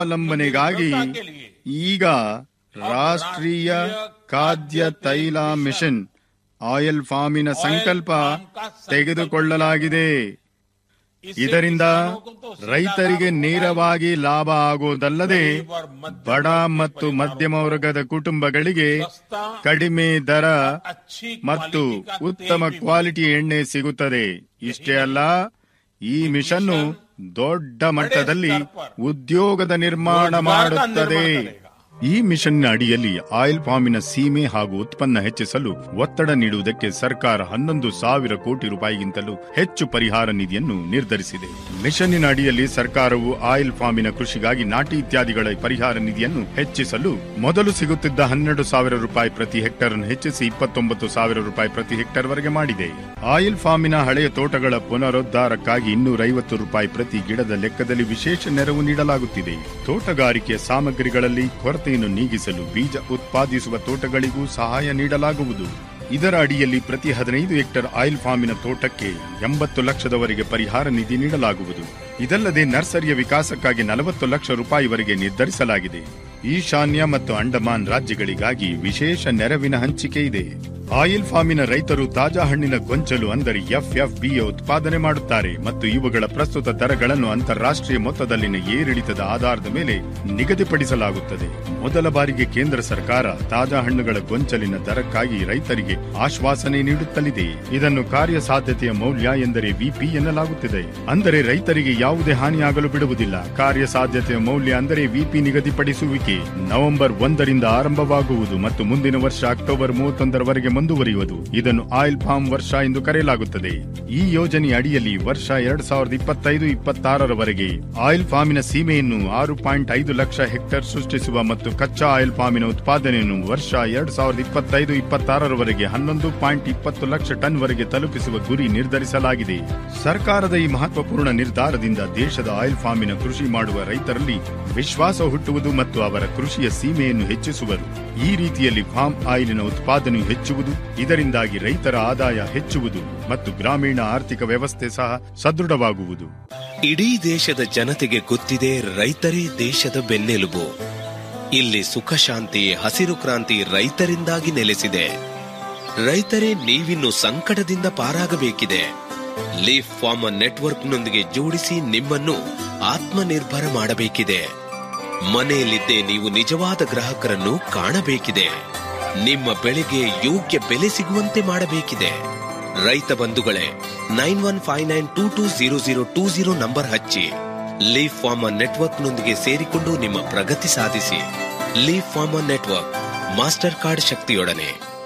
ಅವಲಂಬನೆಗಾಗಿ ಈಗ ರಾಷ್ಟ್ರೀಯ ಖಾದ್ಯ ತೈಲ ಮಿಷನ್ ಆಯಿಲ್ ಫಾರ್ಮಿನ ಸಂಕಲ್ಪ ತೆಗೆದುಕೊಳ್ಳಲಾಗಿದೆ ಇದರಿಂದ ರೈತರಿಗೆ ನೇರವಾಗಿ ಲಾಭ ಆಗುವುದಲ್ಲದೆ ಬಡ ಮತ್ತು ಮಧ್ಯಮ ವರ್ಗದ ಕುಟುಂಬಗಳಿಗೆ ಕಡಿಮೆ ದರ ಮತ್ತು ಉತ್ತಮ ಕ್ವಾಲಿಟಿ ಎಣ್ಣೆ ಸಿಗುತ್ತದೆ ಇಷ್ಟೇ ಅಲ್ಲ ಈ ಮಿಷನ್ನು ದೊಡ್ಡ ಮಟ್ಟದಲ್ಲಿ ಉದ್ಯೋಗದ ನಿರ್ಮಾಣ ಮಾಡುತ್ತದೆ ಈ ಮಿಷನ್ ಅಡಿಯಲ್ಲಿ ಆಯಿಲ್ ಪಾಮಿನ ಸೀಮೆ ಹಾಗೂ ಉತ್ಪನ್ನ ಹೆಚ್ಚಿಸಲು ಒತ್ತಡ ನೀಡುವುದಕ್ಕೆ ಸರ್ಕಾರ ಹನ್ನೊಂದು ಸಾವಿರ ಕೋಟಿ ರೂಪಾಯಿಗಿಂತಲೂ ಹೆಚ್ಚು ಪರಿಹಾರ ನಿಧಿಯನ್ನು ನಿರ್ಧರಿಸಿದೆ ಮಿಷನ್ನಿನ ಅಡಿಯಲ್ಲಿ ಸರ್ಕಾರವು ಆಯಿಲ್ ಫಾರ್ಮಿನ ಕೃಷಿಗಾಗಿ ನಾಟಿ ಇತ್ಯಾದಿಗಳ ಪರಿಹಾರ ನಿಧಿಯನ್ನು ಹೆಚ್ಚಿಸಲು ಮೊದಲು ಸಿಗುತ್ತಿದ್ದ ಹನ್ನೆರಡು ಸಾವಿರ ರೂಪಾಯಿ ಪ್ರತಿ ಹೆಕ್ಟರ್ ಅನ್ನು ಹೆಚ್ಚಿಸಿ ಇಪ್ಪತ್ತೊಂಬತ್ತು ಸಾವಿರ ರೂಪಾಯಿ ಪ್ರತಿ ಹೆಕ್ಟರ್ ವರೆಗೆ ಮಾಡಿದೆ ಆಯಿಲ್ ಫಾರ್ಮಿನ ಹಳೆಯ ತೋಟಗಳ ಪುನರುದ್ಧಾರಕ್ಕಾಗಿ ಇನ್ನೂರೈವತ್ತು ರೂಪಾಯಿ ಪ್ರತಿ ಗಿಡದ ಲೆಕ್ಕದಲ್ಲಿ ವಿಶೇಷ ನೆರವು ನೀಡಲಾಗುತ್ತಿದೆ ತೋಟಗಾರಿಕೆ ಸಾಮಗ್ರಿಗಳಲ್ಲಿ ಕೊರತೆಯನ್ನು ನೀಗಿಸಲು ಬೀಜ ಉತ್ಪಾದಿಸುವ ತೋಟಗಳಿಗೂ ಸಹಾಯ ನೀಡಲಾಗುವುದು ಇದರ ಅಡಿಯಲ್ಲಿ ಪ್ರತಿ ಹದಿನೈದು ಹೆಕ್ಟರ್ ಆಯಿಲ್ ಫಾರ್ಮಿನ ತೋಟಕ್ಕೆ ಎಂಬತ್ತು ಲಕ್ಷದವರೆಗೆ ಪರಿಹಾರ ನಿಧಿ ನೀಡಲಾಗುವುದು ಇದಲ್ಲದೆ ನರ್ಸರಿಯ ವಿಕಾಸಕ್ಕಾಗಿ ನಲವತ್ತು ಲಕ್ಷ ರೂಪಾಯಿವರೆಗೆ ನಿರ್ಧರಿಸಲಾಗಿದೆ ಈಶಾನ್ಯ ಮತ್ತು ಅಂಡಮಾನ್ ರಾಜ್ಯಗಳಿಗಾಗಿ ವಿಶೇಷ ನೆರವಿನ ಹಂಚಿಕೆ ಇದೆ ಆಯಿಲ್ ಫಾರ್ಮಿನ ರೈತರು ತಾಜಾ ಹಣ್ಣಿನ ಗೊಂಚಲು ಅಂದರೆ ಎಫ್ಎಫ್ಬಿಯ ಉತ್ಪಾದನೆ ಮಾಡುತ್ತಾರೆ ಮತ್ತು ಇವುಗಳ ಪ್ರಸ್ತುತ ದರಗಳನ್ನು ಅಂತಾರಾಷ್ಟ್ರೀಯ ಮೊತ್ತದಲ್ಲಿನ ಏರಿಳಿತದ ಆಧಾರದ ಮೇಲೆ ನಿಗದಿಪಡಿಸಲಾಗುತ್ತದೆ ಮೊದಲ ಬಾರಿಗೆ ಕೇಂದ್ರ ಸರ್ಕಾರ ತಾಜಾ ಹಣ್ಣುಗಳ ಗೊಂಚಲಿನ ದರಕ್ಕಾಗಿ ರೈತರಿಗೆ ಆಶ್ವಾಸನೆ ನೀಡುತ್ತಲಿದೆ ಇದನ್ನು ಕಾರ್ಯಸಾಧ್ಯತೆಯ ಮೌಲ್ಯ ಎಂದರೆ ವಿಪಿ ಎನ್ನಲಾಗುತ್ತಿದೆ ಅಂದರೆ ರೈತರಿಗೆ ಯಾವುದೇ ಹಾನಿಯಾಗಲು ಬಿಡುವುದಿಲ್ಲ ಕಾರ್ಯಸಾಧ್ಯತೆಯ ಮೌಲ್ಯ ಅಂದರೆ ವಿಪಿ ನಿಗದಿಪಡಿಸುವಿಕೆ ನವೆಂಬರ್ ಒಂದರಿಂದ ಆರಂಭವಾಗುವುದು ಮತ್ತು ಮುಂದಿನ ವರ್ಷ ಅಕ್ಟೋಬರ್ ಮೂವತ್ತೊಂದರವರೆಗೆ ಮುಂದುವರಿಯುವುದು ಇದನ್ನು ಆಯಿಲ್ ಫಾರ್ಮ್ ವರ್ಷ ಎಂದು ಕರೆಯಲಾಗುತ್ತದೆ ಈ ಯೋಜನೆ ಅಡಿಯಲ್ಲಿ ವರ್ಷ ಎರಡ್ ಸಾವಿರದ ಇಪ್ಪತ್ತೈದು ಇಪ್ಪತ್ತಾರರವರೆಗೆ ಆಯಿಲ್ ಫಾರ್ಮಿನ ಸೀಮೆಯನ್ನು ಆರು ಪಾಯಿಂಟ್ ಐದು ಲಕ್ಷ ಹೆಕ್ಟೇರ್ ಸೃಷ್ಟಿಸುವ ಮತ್ತು ಕಚ್ಚಾ ಆಯಿಲ್ ಫಾರ್ಮಿನ ಉತ್ಪಾದನೆಯನ್ನು ವರ್ಷ ಎರಡ್ ಸಾವಿರದ ಇಪ್ಪತ್ತೈದು ಇಪ್ಪತ್ತಾರರವರೆಗೆ ಹನ್ನೊಂದು ಪಾಯಿಂಟ್ ಇಪ್ಪತ್ತು ಲಕ್ಷ ಟನ್ ವರೆಗೆ ತಲುಪಿಸುವ ಗುರಿ ನಿರ್ಧರಿಸಲಾಗಿದೆ ಸರ್ಕಾರದ ಈ ಮಹತ್ವಪೂರ್ಣ ನಿರ್ಧಾರದಿಂದ ದೇಶದ ಆಯಿಲ್ ಫಾರ್ಮಿನ ಕೃಷಿ ಮಾಡುವ ರೈತರಲ್ಲಿ ವಿಶ್ವಾಸ ಹುಟ್ಟುವುದು ಮತ್ತು ಅವರ ಕೃಷಿಯ ಸೀಮೆಯನ್ನು ಹೆಚ್ಚಿಸುವರು ಈ ರೀತಿಯಲ್ಲಿ ಫಾರ್ಮ್ ಆಯಿಲಿನ ಉತ್ಪಾದನೆಯು ಹೆಚ್ಚುವುದು ಇದರಿಂದಾಗಿ ರೈತರ ಆದಾಯ ಹೆಚ್ಚುವುದು ಮತ್ತು ಗ್ರಾಮೀಣ ಆರ್ಥಿಕ ವ್ಯವಸ್ಥೆ ಸಹ ಸದೃಢವಾಗುವುದು ಇಡೀ ದೇಶದ ಜನತೆಗೆ ಗೊತ್ತಿದೆ ರೈತರೇ ದೇಶದ ಬೆನ್ನೆಲುಬು ಇಲ್ಲಿ ಸುಖ ಶಾಂತಿ ಹಸಿರು ಕ್ರಾಂತಿ ರೈತರಿಂದಾಗಿ ನೆಲೆಸಿದೆ ರೈತರೇ ನೀವಿನ್ನು ಸಂಕಟದಿಂದ ಪಾರಾಗಬೇಕಿದೆ ಲೀಫ್ ಫಾರ್ಮರ್ ನೆಟ್ವರ್ಕ್ನೊಂದಿಗೆ ಜೋಡಿಸಿ ನಿಮ್ಮನ್ನು ಆತ್ಮನಿರ್ಭರ ಮಾಡಬೇಕಿದೆ ಮನೆಯಲ್ಲಿದ್ದೇ ನೀವು ನಿಜವಾದ ಗ್ರಾಹಕರನ್ನು ಕಾಣಬೇಕಿದೆ ನಿಮ್ಮ ಬೆಳೆಗೆ ಯೋಗ್ಯ ಬೆಲೆ ಸಿಗುವಂತೆ ಮಾಡಬೇಕಿದೆ ರೈತ ಬಂಧುಗಳೇ nine one five nine two two zero zero two zero number ಹಚ್ಚಿ ಲೀಫ್ ಫಾರ್ಮರ್ ನೆಟ್ವರ್ಕ್ನೊಂದಿಗೆ ಸೇರಿಕೊಂಡು ನಿಮ್ಮ ಪ್ರಗತಿ ಸಾಧಿಸಿ leaf farmer network master card ಶಕ್ತಿಯೊಡನೆ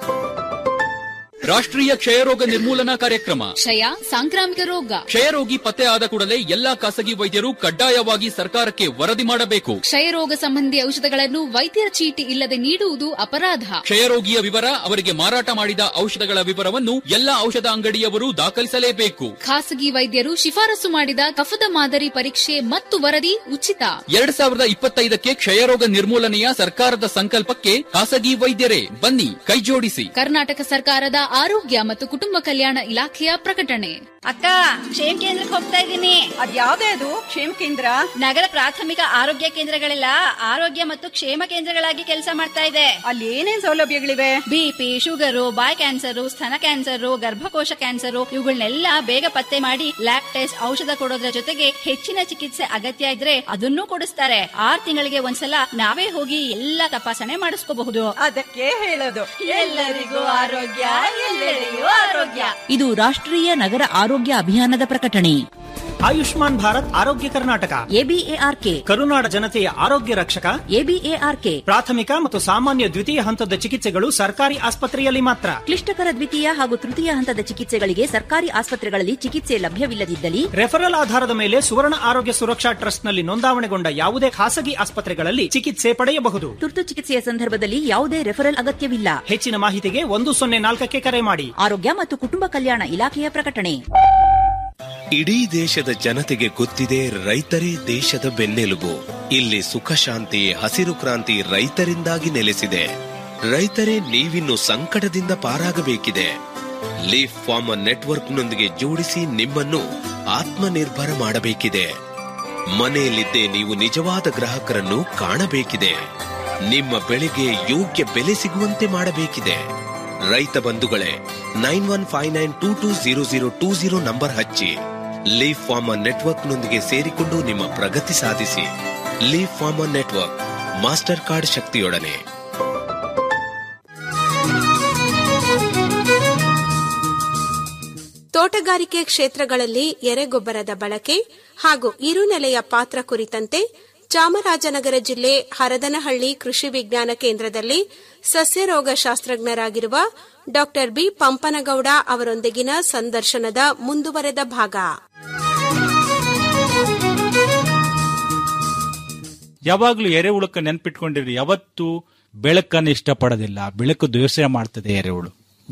ರಾಷ್ಟ್ರೀಯ ಕ್ಷಯರೋಗ ನಿರ್ಮೂಲನಾ ಕಾರ್ಯಕ್ರಮ ಕ್ಷಯ ಸಾಂಕ್ರಾಮಿಕ ರೋಗ ಕ್ಷಯರೋಗಿ ಪತ್ತೆ ಆದ ಕೂಡಲೇ ಎಲ್ಲಾ ಖಾಸಗಿ ವೈದ್ಯರು ಕಡ್ಡಾಯವಾಗಿ ಸರ್ಕಾರಕ್ಕೆ ವರದಿ ಮಾಡಬೇಕು ಕ್ಷಯರೋಗ ಸಂಬಂಧಿ ಔಷಧಗಳನ್ನು ವೈದ್ಯರ ಚೀಟಿ ಇಲ್ಲದೆ ನೀಡುವುದು ಅಪರಾಧ ಕ್ಷಯರೋಗಿಯ ವಿವರ ಅವರಿಗೆ ಮಾರಾಟ ಮಾಡಿದ ಔಷಧಗಳ ವಿವರವನ್ನು ಎಲ್ಲಾ ಔಷಧ ಅಂಗಡಿಯವರು ದಾಖಲಿಸಲೇಬೇಕು ಖಾಸಗಿ ವೈದ್ಯರು ಶಿಫಾರಸು ಮಾಡಿದ ಕಫದ ಮಾದರಿ ಪರೀಕ್ಷೆ ಮತ್ತು ವರದಿ ಉಚಿತ ಎರಡ್ ಸಾವಿರದ ಇಪ್ಪತ್ತೈದಕ್ಕೆ ಕ್ಷಯರೋಗ ನಿರ್ಮೂಲನೆಯ ಸರ್ಕಾರದ ಸಂಕಲ್ಪಕ್ಕೆ ಖಾಸಗಿ ವೈದ್ಯರೇ ಬನ್ನಿ ಕೈಜೋಡಿಸಿ ಕರ್ನಾಟಕ ಸರ್ಕಾರದ ಆರೋಗ್ಯ ಮತ್ತು ಕುಟುಂಬ ಕಲ್ಯಾಣ ಇಲಾಖೆಯ ಪ್ರಕಟಣೆ ಅಕ್ಕ ಕ್ಷೇಮ ಕೇಂದ್ರಕ್ಕೆ ಹೋಗ್ತಾ ಇದ್ದೀನಿ ಅದ್ಯಾವ್ದೇ ಅದು ಕ್ಷೇಮ ಕೇಂದ್ರ ನಗರ ಪ್ರಾಥಮಿಕ ಆರೋಗ್ಯ ಕೇಂದ್ರಗಳೆಲ್ಲ ಆರೋಗ್ಯ ಮತ್ತು ಕ್ಷೇಮ ಕೇಂದ್ರಗಳಾಗಿ ಕೆಲಸ ಮಾಡ್ತಾ ಇದೆ ಅಲ್ಲಿ ಏನೇನ್ ಸೌಲಭ್ಯಗಳಿವೆ ಬಿಪಿ ಶುಗರು ಬಾಯ್ ಕ್ಯಾನ್ಸರ್ ಸ್ತನ ಕ್ಯಾನ್ಸರ್ ಗರ್ಭಕೋಶ ಕ್ಯಾನ್ಸರ್ ಇವುಗಳನ್ನೆಲ್ಲ ಬೇಗ ಪತ್ತೆ ಮಾಡಿ ಲ್ಯಾಬ್ ಟೆಸ್ಟ್ ಔಷಧ ಕೊಡೋದ್ರ ಜೊತೆಗೆ ಹೆಚ್ಚಿನ ಚಿಕಿತ್ಸೆ ಅಗತ್ಯ ಇದ್ರೆ ಅದನ್ನೂ ಕೊಡಿಸ್ತಾರೆ ಆರ್ ತಿಂಗಳಿಗೆ ಒಂದ್ಸಲ ನಾವೇ ಹೋಗಿ ಎಲ್ಲ ತಪಾಸಣೆ ಮಾಡಿಸ್ಕೋಬಹುದು ಅದಕ್ಕೆ ಹೇಳೋದು ಎಲ್ಲರಿಗೂ ಆರೋಗ್ಯ ಎಲ್ಲರಿಗೂ ಆರೋಗ್ಯ ಇದು ರಾಷ್ಟ್ರೀಯ ನಗರ ಆರೋಗ್ಯ ಅಭಿಯಾನದ ಪ್ರಕಟಣೆ ಆಯುಷ್ಮಾನ್ ಭಾರತ್ ಆರೋಗ್ಯ ಕರ್ನಾಟಕ ಎಬಿಎಆರ್ಕೆ ಕರುನಾಡ ಜನತೆಯ ಆರೋಗ್ಯ ರಕ್ಷಕ ಎಬಿಎಆರ್ಕೆ ಪ್ರಾಥಮಿಕ ಮತ್ತು ಸಾಮಾನ್ಯ ದ್ವಿತೀಯ ಹಂತದ ಚಿಕಿತ್ಸೆಗಳು ಸರ್ಕಾರಿ ಆಸ್ಪತ್ರೆಯಲ್ಲಿ ಮಾತ್ರ ಕ್ಲಿಷ್ಟಕರ ದ್ವಿತೀಯ ಹಾಗೂ ತೃತೀಯ ಹಂತದ ಚಿಕಿತ್ಸೆಗಳಿಗೆ ಸರ್ಕಾರಿ ಆಸ್ಪತ್ರೆಗಳಲ್ಲಿ ಚಿಕಿತ್ಸೆ ಲಭ್ಯವಿಲ್ಲದಿದ್ದಲ್ಲಿ ರೆಫರಲ್ ಆಧಾರದ ಮೇಲೆ ಸುವರ್ಣ ಆರೋಗ್ಯ ಸುರಕ್ಷಾ ಟ್ರಸ್ಟ್ನಲ್ಲಿ ನೋಂದಾವಣೆಗೊಂಡ ಯಾವುದೇ ಖಾಸಗಿ ಆಸ್ಪತ್ರೆಗಳಲ್ಲಿ ಚಿಕಿತ್ಸೆ ಪಡೆಯಬಹುದು ತುರ್ತು ಚಿಕಿತ್ಸೆಯ ಸಂದರ್ಭದಲ್ಲಿ ಯಾವುದೇ ರೆಫರಲ್ ಅಗತ್ಯವಿಲ್ಲ ಹೆಚ್ಚಿನ ಮಾಹಿತಿಗೆ ಒಂದು ಸೊನ್ನೆ ನಾಲ್ಕಕ್ಕೆ ಕರೆ ಮಾಡಿ ಆರೋಗ್ಯ ಮತ್ತು ಕುಟುಂಬ ಕಲ್ಯಾಣ ಇಲಾಖೆಯ ಪ್ರಕಟಣೆ ಇಡೀ ದೇಶದ ಜನತೆಗೆ ಗೊತ್ತಿದೆ ರೈತರೇ ದೇಶದ ಬೆನ್ನೆಲುಬು ಇಲ್ಲಿ ಸುಖ ಶಾಂತಿ ಹಸಿರು ಕ್ರಾಂತಿ ರೈತರಿಂದಾಗಿ ನೆಲೆಸಿದೆ ರೈತರೇ ನೀವಿನ್ನು ಸಂಕಟದಿಂದ ಪಾರಾಗಬೇಕಿದೆ ಲೀಫ್ ಫಾರ್ಮರ್ ನೆಟ್ವರ್ಕ್ನೊಂದಿಗೆ ಜೋಡಿಸಿ ನಿಮ್ಮನ್ನು ಆತ್ಮನಿರ್ಭರ ಮಾಡಬೇಕಿದೆ ಮನೆಯಲ್ಲಿದ್ದೇ ನೀವು ನಿಜವಾದ ಗ್ರಾಹಕರನ್ನು ಕಾಣಬೇಕಿದೆ ನಿಮ್ಮ ಬೆಳೆಗೆ ಯೋಗ್ಯ ಬೆಲೆ ಸಿಗುವಂತೆ ಮಾಡಬೇಕಿದೆ ರೈತ ಬಂಧುಗಳೇ nine one five nine two two zero zero two zero number ಹಚ್ಚಿ ಲೀಫ್ ಫಾರ್ಮರ್ ನೆಟ್ವರ್ಕ್ನೊಂದಿಗೆ ಸೇರಿಕೊಂಡು ನಿಮ್ಮ ಪ್ರಗತಿ ಸಾಧಿಸಿ leaf farmer network master card ಶಕ್ತಿಯೊಡನೆ ತೋಟಗಾರಿಕೆ ಕ್ಷೇತ್ರಗಳಲ್ಲಿ ಎರೆಗೊಬ್ಬರದ ಬಳಕೆ ಹಾಗೂ ಇರುನೆಲೆಯ ಪಾತ್ರ ಕುರಿತಂತೆ ಚಾಮರಾಜನಗರ ಜಿಲ್ಲೆ ಹರದನಹಳ್ಳಿ ಕೃಷಿ ವಿಜ್ಞಾನ ಕೇಂದ್ರದಲ್ಲಿ ಸಸ್ಯರೋಗ ಶಾಸ್ತ್ರಜ್ಞರಾಗಿರುವ ಡಾ ಬಿ ಪಂಪನಗೌಡ ಅವರೊಂದಿಗಿನ ಸಂದರ್ಶನದ ಮುಂದುವರೆದ ಭಾಗ ಯಾವಾಗ್ಲೂ ಎರೆಹುಳಕ್ಕೆ ನೆನ್ಪಿಟ್ಕೊಂಡಿರಿ ಯಾವತ್ತು ಬೆಳಕನ್ನು ಇಷ್ಟಪಡೋದಿಲ್ಲ ಬೆಳಕು ದ್ವೇಷ ಮಾಡ್ತದೆ ಎರೆಹುಳು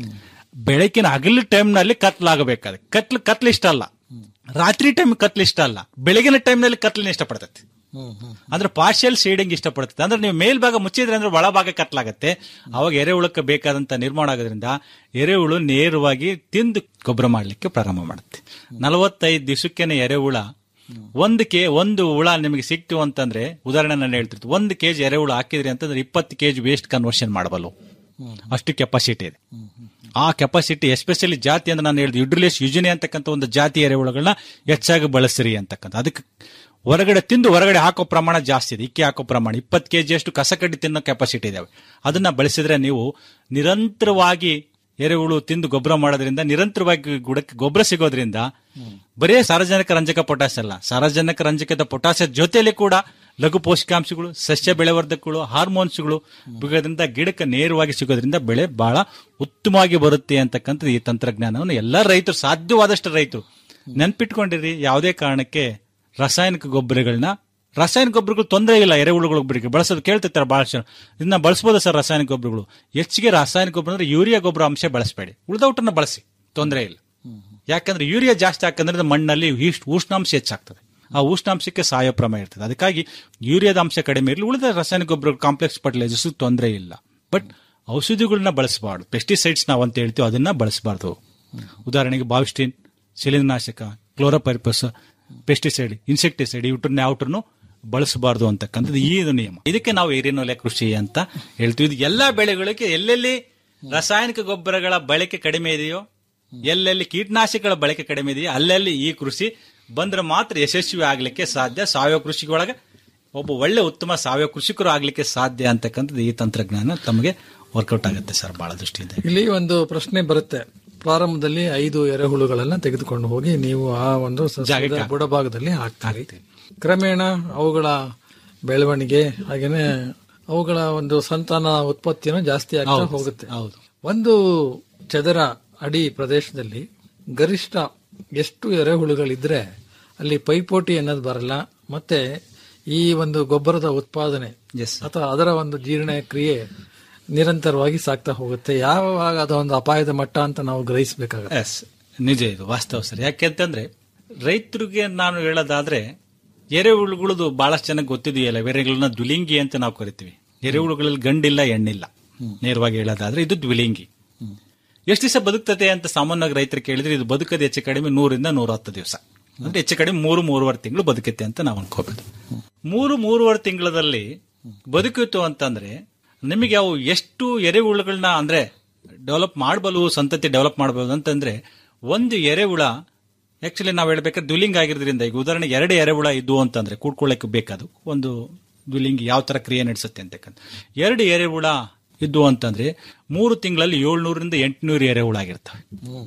ಬೆಳಕಿನ ಹಗಲು ಟೈಮ್ನಲ್ಲಿ ಕತ್ಲಾಗಬೇಕಾದ್ರೆ ಕತ್ಲು ಕತ್ಲು ಇಷ್ಟ ಅಲ್ಲ ರಾತ್ರಿ ಟೈಮ್ ಕತ್ಲು ಇಷ್ಟ ಅಲ್ಲ ಬೆಳಗಿನ ಟೈಮ್ನಲ್ಲಿ ಕತ್ಲನ್ನ ಇಷ್ಟಪಡ್ತೈತಿ ಅಂದ್ರೆ ಪಾರ್ಷಿಯಲ್ ಶೇಡಿಂಗ್ ಇಷ್ಟಪಡುತ್ತೆ ಅಂದ್ರೆ ನೀವು ಮೇಲ್ಭಾಗ ಮುಚ್ಚಿದ್ರೆ ಅಂದ್ರೆ ಒಳಭಾಗ ಕತ್ಲಾಗತ್ತೆ ಅವಾಗ ಎರೆಹುಳಕ್ಕೆ ಬೇಕಾದಂತ ನಿರ್ಮಾಣ ಆಗೋದ್ರಿಂದ ಎರೆಹುಳು ನೇರವಾಗಿ ತಿಂದು ಗೊಬ್ಬರ ಮಾಡ್ಲಿಕ್ಕೆ ಪ್ರಾರಂಭ ಮಾಡುತ್ತೆ ನಲವತ್ತೈದು ದಿವಸಕ್ಕೇನೆ ಎರೆಹುಳ ಒಂದು ಕೆ ಒಂದು ಹುಳ ನಿಮಗೆ ಸಿಕ್ತು ಅಂತಂದ್ರೆ ಉದಾಹರಣೆ ನಾನು ಹೇಳ್ತಿರ್ತೀನಿ ಒಂದು ಕೆಜಿ ಎರೆಹುಳು ಹಾಕಿದ್ರಿ ಅಂತಂದ್ರೆ ಇಪ್ಪತ್ತು ಕೆಜಿ ವೇಸ್ಟ್ ಕನ್ವರ್ಷನ್ ಮಾಡಬಲ್ಲ ಅಷ್ಟು ಕೆಪಾಸಿಟಿ ಇದೆ ಆ ಕೆಪಾಸಿಟಿ ಎಸ್ಪೆಷಲಿ ಜಾತಿ ಅಂದ್ರೆ ನಾನು ಹೇಳಿದೆ ಯುಡ್ರಿಲೇಸ್ ಯುಜಿನಿ ಅಂತಕ್ಕಂಥ ಒಂದು ಜಾತಿ ಎರೆಹುಳುಗಳನ್ನ ಹೆಚ್ಚಾಗಿ ಬಳಸಿರಿ ಅಂತಕ್ಕಂಥ ಅದಕ್ಕೆ ಹೊರಗಡೆ ತಿಂದು ಹೊರಗಡೆ ಹಾಕೋ ಪ್ರಮಾಣ ಜಾಸ್ತಿ ಇದೆ ಇಕ್ಕಿ ಹಾಕೋ ಪ್ರಮಾಣ ಇಪ್ಪತ್ತು ಕೆಜಿ ಅಷ್ಟು ಕಸಕಡ್ಡಿ ತಿನ್ನೋ ಕೆಪಾಸಿಟಿ ಇದಾವೆ ಅದನ್ನ ಬಳಸಿದ್ರೆ ನೀವು ನಿರಂತರವಾಗಿ ಎರೆಹುಳು ತಿಂದು ಗೊಬ್ಬರ ಮಾಡೋದ್ರಿಂದ ನಿರಂತರವಾಗಿ ಗುಡಕ್ಕೆ ಗೊಬ್ಬರ ಸಿಗೋದ್ರಿಂದ ಬರೇ ಸಾರಜನಕ ರಂಜಕ ಪೊಟ್ಯಾಸ್ ಅಲ್ಲ ಸಾರಜನಕ ರಂಜಕದ ಪೊಟ್ಯಾಸ್ ಜೊತೆಯಲ್ಲಿ ಕೂಡ ಲಘು ಪೋಷಕಾಂಶಗಳು ಸಸ್ಯ ಬೆಳೆವರ್ಧಕಗಳು ಹಾರ್ಮೋನ್ಸ್ಗಳು ಬಿಗೋದ್ರಿಂದ ಗಿಡಕ್ಕೆ ನೇರವಾಗಿ ಸಿಗೋದ್ರಿಂದ ಬೆಳೆ ಬಹಳ ಉತ್ತಮವಾಗಿ ಬರುತ್ತೆ ಅಂತಕ್ಕಂಥದ್ದು ಈ ತಂತ್ರಜ್ಞಾನವನ್ನು ಎಲ್ಲ ರೈತರು ಸಾಧ್ಯವಾದಷ್ಟು ರೈತರು ನೆನ್ಪಿಟ್ಕೊಂಡಿರಿ ಯಾವುದೇ ಕಾರಣಕ್ಕೆ ರಾಸಾಯನಿಕ ಗೊಬ್ಬರಗಳನ್ನ ರಾಸಾಯನಿಕ ಗೊಬ್ಬರಗಳು ತೊಂದರೆ ಇಲ್ಲ ಎರೆಹುಳು ಗೊಬ್ಬರಕ್ಕೆ ಬಳಸೋದು ಕೇಳ್ತಿರ್ತಾರೆ ಬಹಳ ಜನ ಇದನ್ನ ಬಳಸಬಹುದು ಸರ್ ರಾಸಾಯನಿಕ ಗೊಬ್ಬರಗಳು ಹೆಚ್ಚಿಗೆ ರಾಸಾಯನಿಕ ಗೊಬ್ಬರ ಅಂದ್ರೆ ಯೂರಿಯಾ ಗೊಬ್ಬರ ಅಂಶ ಬಳಸಬೇಡಿ ಉಳಿದೌಟನ್ನ ಬಳಸಿ ತೊಂದರೆ ಇಲ್ಲ ಯಾಕಂದ್ರೆ ಯೂರಿಯಾ ಜಾಸ್ತಿ ಹಾಕಂದ್ರೆ ಮಣ್ಣಲ್ಲಿ ಈಸ್ಟ್- ಉಷ್ಣಾಂಶ ಹೆಚ್ಚಾಗ್ತದೆ ಆ ಉಷ್ಣಾಂಶಕ್ಕೆ ಸಾಯೋ ಪ್ರಮಾಣ ಇರ್ತದೆ ಅದಕ್ಕಾಗಿ ಯೂರಿಯಾದ ಅಂಶ ಕಡಿಮೆ ಇರಲಿ ಉಳಿದ ರಾಸಾಯನಿಕ ಗೊಬ್ಬರ ಕಾಂಪ್ಲೆಕ್ಸ್ ಫರ್ಟಿಲೈಸರ್ಸ್ ತೊಂದರೆ ಇಲ್ಲ ಬಟ್ ಔಷಧಿಗಳನ್ನ ಬಳಸಬಾರ್ದು ಪೆಸ್ಟಿಸೈಡ್ಸ್ ನಾವು ಅಂತ ಹೇಳ್ತೀವಿ ಅದನ್ನ ಬಳಸಬಾರ್ದು ಉದಾಹರಣೆಗೆ ಬಾವಿಸ್ಟಿನ್ ಶಿಲೀಂಧ್ರನಾಶಕ ಕ್ಲೋರೋಪೈರ್ಪಸ್ ಪೆಸ್ಟಿಸೈಡ್ ಇನ್ಸೆಕ್ಟಿಸೈಡ್ ಇವ್ರನ್ನ ಯಾವ್ಟ್ರನ್ನು ಬಳಸಬಾರ್ದು ಅಂತಕ್ಕಂಥದ್ದು ಈ ಇದು ನಿಯಮ ಇದಕ್ಕೆ ನಾವು ಏರಿನೊಲೆ ಕೃಷಿ ಅಂತ ಹೇಳ್ತೀವಿ ಇದು ಎಲ್ಲಾ ಬೆಳೆಗಳಿಗೆ ಎಲ್ಲೆಲ್ಲಿ ರಾಸಾಯನಿಕ ಗೊಬ್ಬರಗಳ ಬಳಕೆ ಕಡಿಮೆ ಇದೆಯೋ ಎಲ್ಲೆಲ್ಲಿ ಕೀಟನಾಶಕಗಳ ಬಳಕೆ ಕಡಿಮೆ ಇದೆಯೋ ಅಲ್ಲೆಲ್ಲಿ ಈ ಕೃಷಿ ಬಂದ್ರೆ ಮಾತ್ರ ಯಶಸ್ವಿ ಆಗ್ಲಿಕ್ಕೆ ಸಾಧ್ಯ ಸಾವಯವ ಕೃಷಿ ಒಳಗೆ ಒಬ್ಬ ಒಳ್ಳೆ ಉತ್ತಮ ಸಾವಯವ ಕೃಷಿಕರು ಆಗ್ಲಿಕ್ಕೆ ಸಾಧ್ಯ ಅಂತಕ್ಕಂಥದ್ದು ಈ ತಂತ್ರಜ್ಞಾನ ತಮಗೆ ವರ್ಕೌಟ್ ಆಗುತ್ತೆ ಸರ್ ಬಹಳ ದೃಷ್ಟಿಯಿಂದ ಇಲ್ಲಿ ಒಂದು ಪ್ರಶ್ನೆ ಬರುತ್ತೆ ಪ್ರಾರಂಭದಲ್ಲಿ ಐದು ಎರೆಹುಳುಗಳನ್ನ ತೆಗೆದುಕೊಂಡು ಹೋಗಿ ನೀವು ಆ ಒಂದು ಸಸ್ಯದ ಜಾಗಕ್ಕೆ ಬುಡಭಾಗದಲ್ಲಿ ಹಾಕ್ತಾರೆ ಕ್ರಮೇಣ ಅವುಗಳ ಬೆಳವಣಿಗೆ ಹಾಗೇನೆ ಅವುಗಳ ಒಂದು ಸಂತಾನ ಉತ್ಪತ್ತಿಯನ್ನು ಜಾಸ್ತಿ ಆಗ್ತಾ ಹೌದು, ಹೋಗುತ್ತೆ ಹೌದು. ಒಂದು ಚದರ ಅಡಿ ಪ್ರದೇಶದಲ್ಲಿ ಗರಿಷ್ಠ ಎಷ್ಟು ಎರೆಹುಳುಗಳಿದ್ರೆ ಅಲ್ಲಿ ಪೈಪೋಟಿ ಅನ್ನೋದು ಬರಲ್ಲ ಮತ್ತೆ ಈ ಒಂದು ಗೊಬ್ಬರದ ಉತ್ಪಾದನೆ ಅಥವಾ ಅದರ ಒಂದು ಜೀರ್ಣ ಕ್ರಿಯೆ ನಿರಂತರವಾಗಿ ಸಾಗ್ತಾ ಹೋಗುತ್ತೆ ಯಾವಾಗ ಅದು ಒಂದು ಅಪಾಯದ ಮಟ್ಟ ಅಂತ ನಾವು ಗ್ರಹಿಸಬೇಕಾಗುತ್ತೆ ಎಸ್ ನಿಜ ಇದು ವಾಸ್ತವ ಸರ್ ಯಾಕೆಂತಂದ್ರೆ ರೈತರಿಗೆ ನಾನು ಹೇಳೋದಾದ್ರೆ ಎರೆಹುಳುಗಳದು ಬಹಳಷ್ಟು ಚೆನ್ನಾಗಿ ಗೊತ್ತಿದೆಯಲ್ಲ ಎರೆಗಳನ್ನ ದ್ವಿಲಿಂಗಿ ಅಂತ ನಾವು ಕರಿತೀವಿ ಎರೆಹುಳುಗಳಲ್ಲಿ ಗಂಡಿಲ್ಲ ಹೆಣ್ಣಿಲ್ಲ ನೇರವಾಗಿ ಹೇಳೋದಾದ್ರೆ ಇದು ದ್ವಿಲಿಂಗಿ ಎಷ್ಟು ದಿವಸ ಬದುಕ್ತದೆ ಅಂತ ಸಾಮಾನ್ಯವಾಗಿ ರೈತರು ಕೇಳಿದ್ರೆ ಇದು ಬದುಕದ ಹೆಚ್ಚು ಕಡಿಮೆ ನೂರಿಂದ ನೂರ ಹತ್ತು ದಿವಸ ಅಂದ್ರೆ ಹೆಚ್ಚು ಕಡಿಮೆ ಮೂರು ಮೂರುವರೆ ತಿಂಗಳು ಬದುಕುತ್ತೆ ಅಂತ ನಾವು ಅನ್ಕೋಬಹುದು ಮೂರು ಮೂರುವರೆ ತಿಂಗಳಲ್ಲಿ ಬದುಕಿತ್ತು ಅಂತಂದ್ರೆ ನಿಮಗೆ ಅವು ಎಷ್ಟು ಎರೆಹುಳುಗಳನ್ನ ಅಂದ್ರೆ ಡೆವಲಪ್ ಮಾಡಬಲ್ವು ಸಂತತಿ ಡೆವಲಪ್ ಮಾಡಬಹುದು ಅಂತಂದ್ರೆ ಒಂದು ಎರೆಹುಳ ಆಕ್ಚುಲಿ ನಾವು ಹೇಳ್ಬೇಕಾದ್ರೆ ದ್ವಿಲಿಂಗ ಆಗಿರೋದ್ರಿಂದ ಈಗ ಉದಾಹರಣೆಗೆ ಎರಡು ಎರೆಹುಳ ಇದ್ವು ಅಂತಂದ್ರೆ ಕೂಡ್ಕೊಳ್ಳಕ್ಕೆ ಬೇಕದು ಒಂದು ದ್ವಿಲಿಂಗಿ ಯಾವ ತರ ಕ್ರಿಯೆ ನಡೆಸುತ್ತೆ ಅಂತಕ್ಕಂಥ ಎರಡು ಎರೆಹುಳ ಇದ್ವು ಅಂತಂದ್ರೆ ಮೂರು ತಿಂಗಳಲ್ಲಿ ಏಳ್ನೂರಿಂದ ಎಂಟುನೂರು ಎರೆಹುಳ ಆಗಿರ್ತವೆ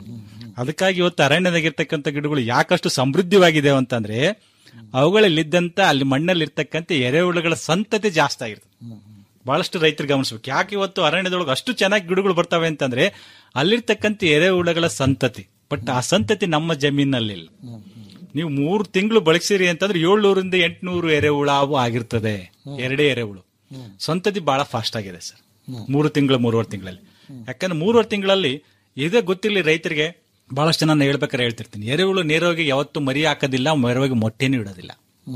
ಅದಕ್ಕಾಗಿ ಇವತ್ತು ಅರಣ್ಯದಾಗಿರ್ತಕ್ಕಂಥ ಗಿಡಗಳು ಯಾಕಷ್ಟು ಸಮೃದ್ಧವಾಗಿದೆ ಅಂತಂದ್ರೆ ಅವುಗಳಲ್ಲಿದ್ದಂತ ಅಲ್ಲಿ ಮಣ್ಣಲ್ಲಿ ಇರ್ತಕ್ಕಂಥ ಎರೆಹುಳುಗಳ ಸಂತತಿ ಜಾಸ್ತಿ ಆಗಿರ್ತದೆ ಬಹಳಷ್ಟು ರೈತರು ಗಮನಿಸ್ಬೇಕು ಯಾಕೆ ಇವತ್ತು ಅರಣ್ಯದೊಳಗೆ ಅಷ್ಟು ಚೆನ್ನಾಗಿ ಗಿಡಗಳು ಬರ್ತವೆ ಅಂತಂದ್ರೆ ಅಲ್ಲಿರ್ತಕ್ಕಂಥ ಎರೆಹುಳುಗಳ ಸಂತತಿ ಬಟ್ ಆ ಸಂತತಿ ನಮ್ಮ ಜಮೀನಲ್ಲಿಲ್ಲ ನೀವು ಮೂರು ತಿಂಗಳು ಬಳಸಿರಿ ಅಂತಂದ್ರೆ ಏಳ್ನೂರಿಂದ ಎಂಟುನೂರು ಎರೆಹುಳ ಅವು ಆಗಿರ್ತದೆ ಎರಡೇ ಎರೆಹುಳು ಸಂತತಿ ಬಹಳ ಫಾಸ್ಟ್ ಆಗಿದೆ ಸರ್ ಮೂರು ತಿಂಗಳು ಮೂರುವರೆ ತಿಂಗಳಲ್ಲಿ ಯಾಕಂದ್ರೆ ಮೂರುವರೆ ತಿಂಗಳಲ್ಲಿ ಇದೇ ಗೊತ್ತಿರಲಿ ರೈತರಿಗೆ ಬಹಳಷ್ಟು ಜನ ನಾನು ಹೇಳ್ಬೇಕಾದ್ರೆ ಹೇಳ್ತಿರ್ತೀನಿ ಎರೆಹುಳು ನೇರವಾಗಿ ಯಾವತ್ತು ಮರಿ ಹಾಕೋದಿಲ್ಲ ನೇರವಾಗಿ ಮೊಟ್ಟೆನೂ ಇಡೋದಿಲ್ಲ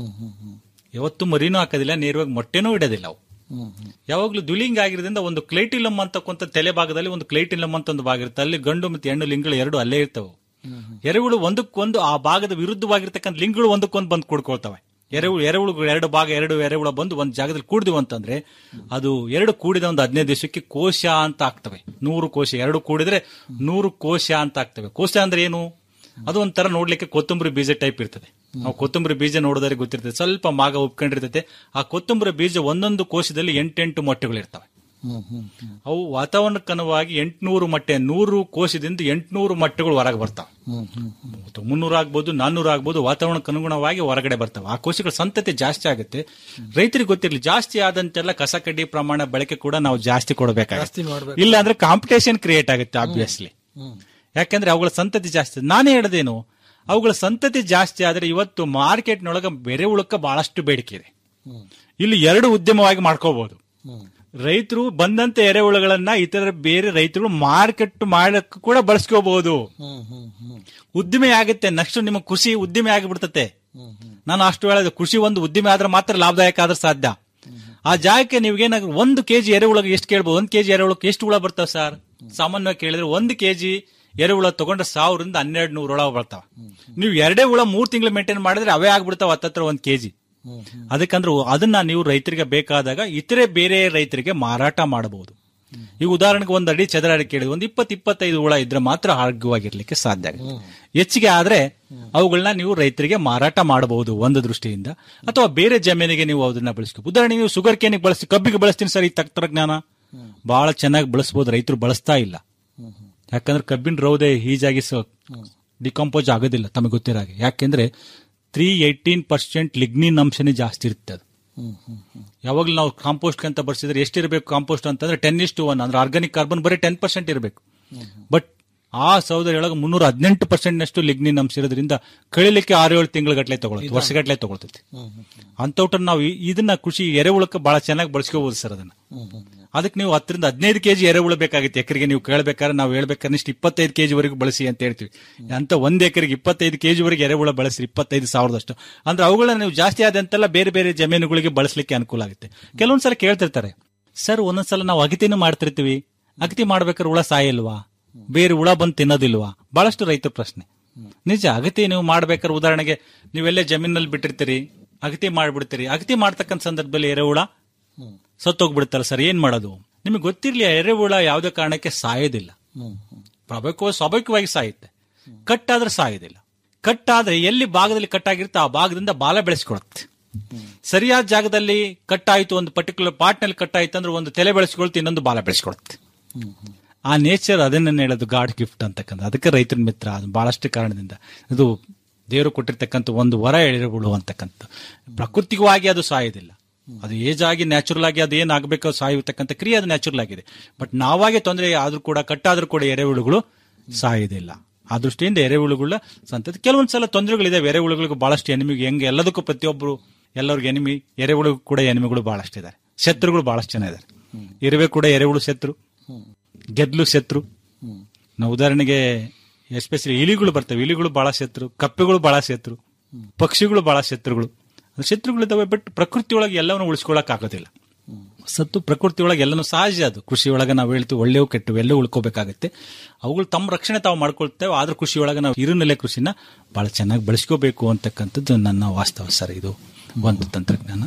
ಯಾವತ್ತು ಮರಿನೂ ಹಾಕೋದಿಲ್ಲ ನೇರವಾಗಿ ಮೊಟ್ಟೆನೂ ಇಡೋದಿಲ್ಲ ಅವು ಯಾವಾಗ್ಲೂ ದ್ವಿಲಿಂಗ ಆಗಿರೋದ್ರಿಂದ ಒಂದು ಕ್ಲೈಟಿಲಮ್ ಅಂತಕ್ಕಂಥ ತಲೆ ಭಾಗದಲ್ಲಿ ಒಂದು ಕ್ಲೈಟಿಲಮ್ ಅಂತ ಒಂದು ಭಾಗ ಇರುತ್ತೆ ಅಲ್ಲಿ ಗಂಡು ಮತ್ತು ಹೆಣ್ಣು ಲಿಂಗಗಳು ಎರಡು ಅಲ್ಲೇ ಇರ್ತವೆ ಎರೆಹುಳು ಒಂದಕ್ಕೊಂದು ಆ ಭಾಗದ ವಿರುದ್ಧವಾಗಿರ್ತಕ್ಕಂಥ ಲಿಂಗಗಳು ಒಂದಕ್ಕೊಂದು ಬಂದು ಕೂಡ್ಕೊಳ್ತವೆ ಎರೆಹುಳು ಎರೆಹುಳು ಎರಡು ಭಾಗ ಎರಡು ಎರೆಹುಳ ಬಂದು ಒಂದು ಜಾಗದಲ್ಲಿ ಕೂಡಿದ್ವು ಅಂತಂದ್ರೆ ಅದು ಎರಡು ಕೂಡಿದ ಒಂದು ಹದಿನೈದು ದಿವಸಕ್ಕೆ ಕೋಶ ಅಂತ ಆಗ್ತವೆ ನೂರು ಕೋಶ ಎರಡು ಕೂಡಿದ್ರೆ ನೂರು ಕೋಶ ಅಂತ ಆಗ್ತವೆ ಕೋಶ ಅಂದ್ರೆ ಏನು ಅದು ಒಂಥರ ನೋಡ್ಲಿಕ್ಕೆ ಕೊತ್ತಂಬರಿ ಬೀಜ ಟೈಪ್ ಇರ್ತದೆ ನಾವು ಕೊತ್ತಂಬರಿ ಬೀಜ ನೋಡಿದ್ರೆ ಗೊತ್ತಿರ್ತದೆ ಸ್ವಲ್ಪ ಮಾಗ ಉಪ್ಕೊಂಡಿರ್ತದೆ ಆ ಕೊತ್ತಂಬರಿ ಬೀಜ ಒಂದೊಂದು ಕೋಶದಲ್ಲಿ ಎಂಟೆಂಟು ಮೊಟ್ಟೆಗಳಿರ್ತವೆ ಅವು ವಾತಾವರಣಕ್ಕನುವಾಗಿ ಎಂಟ್ನೂರು ಮೊಟ್ಟೆ ನೂರು ಕೋಶದಿಂದ ಎಂಟ್ನೂರು ಮೊಟ್ಟೆಗಳು ಹೊರಗೆ ಬರ್ತಾವೆ ಮುನ್ನೂರು ಆಗ್ಬೋದು ನಾನ್ನೂರು ಆಗ್ಬೋದು ವಾತಾವರಣಕ್ಕೆ ಅನುಗುಣವಾಗಿ ಹೊರಗಡೆ ಬರ್ತಾವೆ ಆ ಕೋಶಗಳ ಸಂತತಿ ಜಾಸ್ತಿ ಆಗುತ್ತೆ ರೈತರಿಗೆ ಗೊತ್ತಿರಲಿ ಜಾಸ್ತಿ ಆದಂತೆಲ್ಲ ಕಸ ಕಡ್ಡಿ ಪ್ರಮಾಣ ಬಳಕೆ ಕೂಡ ನಾವು ಜಾಸ್ತಿ ಕೊಡಬೇಕಾಗುತ್ತೆ ಜಾಸ್ತಿ ಮಾಡ್ಬೇಕು. ಇಲ್ಲ ಅಂದ್ರೆ ಕಾಂಪಿಟೇಷನ್ ಕ್ರಿಯೇಟ್ ಆಗುತ್ತೆ ಆಬ್ವಿಯಸ್ಲಿ ಯಾಕಂದ್ರೆ ಅವುಗಳ ಸಂತತಿ ಜಾಸ್ತಿ ನಾನೇ ಹೇಳದೇನು ಅವುಗಳ ಸಂತತಿ ಜಾಸ್ತಿ ಆದ್ರೆ ಇವತ್ತು ಮಾರ್ಕೆಟ್ನೊಳಗ ಬೆರೆ ಉಳಕ ಬಹಳಷ್ಟು ಬೇಡಿಕೆ ಇದೆ ಇಲ್ಲಿ ಎರಡು ಉದ್ಯಮವಾಗಿ ಮಾಡ್ಕೋಬಹುದು ರೈತರು ಬಂದಂತ ಎರೆಹುಳುಗಳನ್ನ ಇತರ ಬೇರೆ ರೈತರು ಮಾರ್ಕೆಟ್ ಮಾಡಕ್ ಕೂಡ ಬಳಸ್ಕೋಬಹುದು ಉದ್ದಿಮೆ ಆಗುತ್ತೆ ನೆಕ್ಸ್ಟ್ ನಿಮ್ಮ ಕೃಷಿ ಉದ್ದಿಮೆ ಆಗಿಬಿಡ್ತತೆ ನಾನು ಅಷ್ಟು ಹೇಳೋದು ಕೃಷಿ ಒಂದು ಉದ್ದಿಮೆ ಆದ್ರೆ ಮಾತ್ರ ಲಾಭದಾಯಕ ಆದ್ರೆ ಸಾಧ್ಯ ಆ ಜಾಗಕ್ಕೆ ನೀವೇನಾಗ ಒಂದು ಕೆಜಿ ಎರೆಹುಳಗೆ ಎಷ್ಟು ಕೇಳ್ಬೋದು ಒಂದ್ ಕೆಜಿ ಎರೆಹುಳಕ್ಕೆ ಎಷ್ಟು ಹುಳ ಬರ್ತಾವ ಸರ್ ಸಾಮಾನ್ಯವಾಗಿ ಕೇಳಿದ್ರೆ ಒಂದು ಕೆಜಿ ಎರೆಹುಳ ತಗೊಂಡ್ರೆ ಸಾವಿರದಿಂದ ಹನ್ನೆರಡು ನೂರು ಹುಳ ಬರ್ತಾವ ನೀವು ಎರಡೇ ಹುಳ ಮೂರ್ ತಿಂಗಳು ಮೇಂಟೈನ್ ಮಾಡಿದ್ರೆ ಅವೇ ಆಗ್ಬಿಡ್ತಾವ ಹತ್ತತ್ರ ಒಂದ್ ಕೆಜಿ ಅದಕ್ಕಂದ್ರೆ ಅದನ್ನ ನೀವು ರೈತರಿಗೆ ಬೇಕಾದಾಗ ಇತರೆ ಬೇರೆ ರೈತರಿಗೆ ಮಾರಾಟ ಮಾಡಬಹುದು ಈಗ ಉದಾಹರಣೆಗೆ ಒಂದು ಅಡಿ ಚದರ ಅಡಿ ಕೇಳಿದ್ರೆ ಒಂದು ಇಪ್ಪತ್ತು ಇಪ್ಪತ್ತೈದು ಹುಳ ಇದ್ರೆ ಮಾತ್ರ ಆರೋಗ್ಯವಾಗಿರ್ಲಿಕ್ಕೆ ಸಾಧ್ಯ ಆಗುತ್ತೆ ಹೆಚ್ಚಿಗೆ ಆದ್ರೆ ಅವುಗಳನ್ನ ನೀವು ರೈತರಿಗೆ ಮಾರಾಟ ಮಾಡಬಹುದು ಒಂದು ದೃಷ್ಟಿಯಿಂದ ಅಥವಾ ಬೇರೆ ಜಮೀನಿಗೆ ನೀವು ಅದನ್ನ ಬಳಸ್ಕೊ ಉದಾಹರಣೆಗೆ ನೀವು ಶುಗರ್ ಕೇನಿಗೆ ಬಳಸ್ತೀವಿ ಕಬ್ಬಿಗೆ ಬಳಸ್ತೀನಿ ಸರ್ ಈ ತಂತ್ರಜ್ಞಾನ ಬಹಳ ಚೆನ್ನಾಗಿ ಬಳಸಬಹುದು ರೈತರು ಬಳಸ್ತಾ ಇಲ್ಲ ಯಾಕಂದ್ರೆ ಕಬ್ಬಿನ ರೌದೆ ಈಜಾಗಿ ಡಿಕಂಪೋಸ್ ಆಗೋದಿಲ್ಲ ತಮಗೆ ಗೊತ್ತಿರೋ ಹಾಗೆ ಯಾಕೆಂದ್ರೆ ತ್ರೀ ಏಯ್ಟೀನ್ ಪರ್ಸೆಂಟ್ ಲಿಗ್ನಿನ್ ಅಂಶನೇ ಜಾಸ್ತಿ ಇರುತ್ತೆ ಅದು ಯಾವಾಗಲೂ ನಾವು ಕಾಂಪೋಸ್ಟ್ ಅಂತ ಬರ್ಸಿದ್ರೆ ಎಷ್ಟಿರಬೇಕು ಕಾಂಪೋಸ್ಟ್ ಅಂತಂದ್ರೆ ಟೆನ್ ಇಷ್ಟು ಒನ್ ಅಂದ್ರೆ ಆರ್ಗಾನಿಕ್ ಕಾರ್ಬನ್ ಬರೀ ಟೆನ್ ಪರ್ಸೆಂಟ್ ಇರಬೇಕು ಬಟ್ ಆ ಸೌದೆ ಒಳಗೆ ಮುನ್ನೂರ ಹದಿನೆಂಟು ಪರ್ಸೆಂಟ್ ನಷ್ಟು ಲಿಗ್ನಿನ್ ಅಂಶ ಇರೋದ್ರಿಂದ ಕಳಿಲಿಕ್ಕೆ ಆರು ಏಳು ತಿಂಗಳ ಗಟ್ಟಲೆ ತಗೊಳುತ್ತೆ ವರ್ಷಗಟ್ಟಲೆ ತಗೊಳ್ತೈತಿ ಅಂತವ್ರ ನಾವು ಈ- ಇದನ್ನ ಕೃಷಿ ಎರೆಹುಳಕ್ಕೆ ಬಹಳ ಚೆನ್ನಾಗಿ ಬಳಸ್ಕೋಬಹುದು ಸರ್ ಅದನ್ನ ಅದಕ್ಕೆ ನೀವು ಹತ್ತರಿಂದ ಹದಿನೈದು ಕೆಜಿ ಎರೆಹುಳ ಬೇಕಾಗುತ್ತೆ ಎಕರೆಗೆ ನೀವು ಕೇಳಬೇಕಾದ್ರೆ ನಾವು ಹೇಳ್ಬೇಕಾದ್ರೆ ಇಷ್ಟು ಇಪ್ಪತ್ತೈದು ಕೆಜಿ ವರೆಗೂ ಬಳಸಿ ಅಂತ ಹೇಳ್ತೀವಿ ಅಂತ ಒಂದ್ ಎಕರೆಗೆ ಇಪ್ಪತ್ತೈದು ಕೆಜಿ ವರೆಗೆ ಎರೆಹುಳ ಬಳಸಿ ಇಪ್ಪತ್ತೈದು ಸಾವಿರದಷ್ಟು ಅಂದ್ರೆ ಅವುಗಳನ್ನ ನೀವು ಜಾಸ್ತಿ ಆದಂತೆಲ್ಲ ಬೇರೆ ಬೇರೆ ಜಮೀನುಗಳಿಗೆ ಬಳಸಲಿಕ್ಕೆ ಅನುಕೂಲ ಆಗುತ್ತೆ ಕೆಲವೊಂದ್ಸಲ ಕೇಳ್ತಿರ್ತಾರೆ ಸರ್ ಒಂದೊಂದ್ಸಲ ನಾವು ಅಗತಿನೂ ಮಾಡ್ತಿರ್ತೀವಿ ಅಗತಿ ಮಾಡ್ಬೇಕಾದ್ರೆ ಹುಳ ಸಾಯಲ್ವಾ ಬೇರೆ ಹುಳ ಬಂದು ತಿನ್ನೋದಿಲ್ವಾ ಬಹಳಷ್ಟು ರೈತರ ಪ್ರಶ್ನೆ ನಿಜ ಅಗತಿ ನೀವು ಮಾಡ್ಬೇಕಾದ್ರೆ ಉದಾಹರಣೆಗೆ ನೀವೆಲ್ಲೇ ಜಮೀನಲ್ಲಿ ಬಿಟ್ಟಿರ್ತೀರಿ ಅಗತಿ ಮಾಡ್ಬಿಡ್ತೀರಿ ಅಗತಿ ಮಾಡ್ತಕ್ಕಂಥ ಸಂದರ್ಭದಲ್ಲಿ ಎರೆಹುಳ ಸತ್ತೋಗ್ಬಿಡ್ತಾರ ಸರ್ ಏನ್ ಮಾಡೋದು ನಿಮಗೆ ಗೊತ್ತಿರ್ಲಿ ಎರೆಹುಳ ಯಾವುದೇ ಕಾರಣಕ್ಕೆ ಸಾಯೋದಿಲ್ಲ ಸ್ವಾಭಾವಿಕ ಸ್ವಾಭಾವಿಕವಾಗಿ ಸಾಯುತ್ತೆ ಕಟ್ಟಾದ್ರೆ ಸಾಯೋದಿಲ್ಲ ಕಟ್ಟಾದ್ರೆ ಎಲ್ಲಿ ಭಾಗದಲ್ಲಿ ಕಟ್ಟಾಗಿರುತ್ತೆ ಆ ಭಾಗದಿಂದ ಬಾಲ ಬೆಳೆಸ್ಕೊಳುತ್ತೆ ಸರಿಯಾದ ಜಾಗದಲ್ಲಿ ಕಟ್ಟಾಯ್ತು ಒಂದು ಪರ್ಟಿಕ್ಯುಲರ್ ಪಾರ್ಟ್ನಲ್ಲಿ ಕಟ್ಟಾಯ್ತು ಅಂದ್ರೆ ಒಂದು ತಲೆ ಬೆಳೆಸ್ಕೊಳ್ತು ಇನ್ನೊಂದು ಬಾಲ ಬೆಳೆಸ್ಕೊಳುತ್ತೆ ಆ ನೇಚರ್ ಅದನ್ನ ಹೇಳೋದು ಗಾಡ್ ಗಿಫ್ಟ್ ಅಂತಕ್ಕಂಥ ಅದಕ್ಕೆ ರೈತರ ಮಿತ್ರ ಅದು ಬಹಳಷ್ಟು ಕಾರಣದಿಂದ ಇದು ದೇವರು ಕೊಟ್ಟಿರ್ತಕ್ಕಂಥ ಒಂದು ವರ ಎಳೆಗಳು ಅಂತಕ್ಕಂಥ ಪ್ರಕೃತಿಕವಾಗಿ ಅದು ಸಾಯೋದಿಲ್ಲ ಅದು ಏಜ್ ಆಗಿ ನ್ಯಾಚುರಲ್ ಆಗಿ ಅದು ಏನಾಗಬೇಕೋ ಸಾಯತಕ್ಕಂಥ ಕ್ರಿಯೆ ಅದು ನ್ಯಾಚುರಲ್ ಆಗಿದೆ ಬಟ್ ನಾವಾಗೆ ತೊಂದರೆ ಆದ್ರೂ ಕೂಡ ಕಟ್ಟಾದ್ರೂ ಕೂಡ ಎರೆಹುಳುಗಳು ಸಾಯೋದಿಲ್ಲ ಆ ದೃಷ್ಟಿಯಿಂದ ಎರೆಹುಳುಗಳ ಸಂತತಿ ಕೆಲವೊಂದ್ಸಲ ತೊಂದರೆಗಳಿದಾವೆ ಎರೆಹುಳುಗಳಿಗೂ ಬಹಳಷ್ಟು ಎನಿಮಿಗೆ ಹೆಂಗೆ ಎಲ್ಲದಕ್ಕೂ ಪ್ರತಿಯೊಬ್ಬರು ಎಲ್ಲರಿಗೂ ಎನಿಮಿ ಎರೆಹುಳು ಕೂಡ ಎನಿಮಿಗಳು ಬಹಳಷ್ಟು ಇದ್ದಾರೆ ಶತ್ರುಗಳು ಬಹಳಷ್ಟು ಜನ ಇದ್ದಾರೆ ಇರುವೆ ಕೂಡ ಎರೆಹುಳು ಶತ್ರು ಗೆದ್ಲು ಶತ್ರು ನಾವು ಉದಾಹರಣೆಗೆ ಎಸ್ಪೆಷಲಿ ಇಲಿಗಳು ಬರ್ತವೆ ಇಲಿಗಳು ಬಹಳ ಶತ್ರು ಕಪ್ಪೆಗಳು ಬಹಳ ಶತ್ರು ಪಕ್ಷಿಗಳು ಬಹಳ ಶತ್ರುಗಳು ಅದು ಶತ್ರುಗಳಿದ್ದಾವೆ ಬಟ್ ಪ್ರಕೃತಿ ಒಳಗೆ ಎಲ್ಲವನ್ನು ಉಳಿಸ್ಕೊಳಕ್ ಆಗೋದಿಲ್ಲ ಸತ್ತು ಪ್ರಕೃತಿ ಒಳಗೆ ಎಲ್ಲನೂ ಸಹಜ ಅದು ಕೃಷಿ ಒಳಗೆ ನಾವು ಹೇಳ್ತೀವಿ ಒಳ್ಳೆವು ಕೆಟ್ಟು ಎಲ್ಲ ಉಳ್ಕೋಬೇಕಾಗತ್ತೆ ಅವುಗಳು ತಮ್ಮ ರಕ್ಷಣೆ ತಾವು ಮಾಡ್ಕೊಳ್ತೇವೆ ಆದ್ರೂ ಕೃಷಿ ಒಳಗೆ ನಾವು ಇರುನೆಲೆ ಕೃಷಿನ ಬಹಳ ಚೆನ್ನಾಗಿ ಬಳಸ್ಕೋಬೇಕು ಅಂತಕ್ಕಂಥದ್ದು ನನ್ನ ವಾಸ್ತವ ಸರ್ ಇದು ಒಂದು ತಂತ್ರಜ್ಞಾನ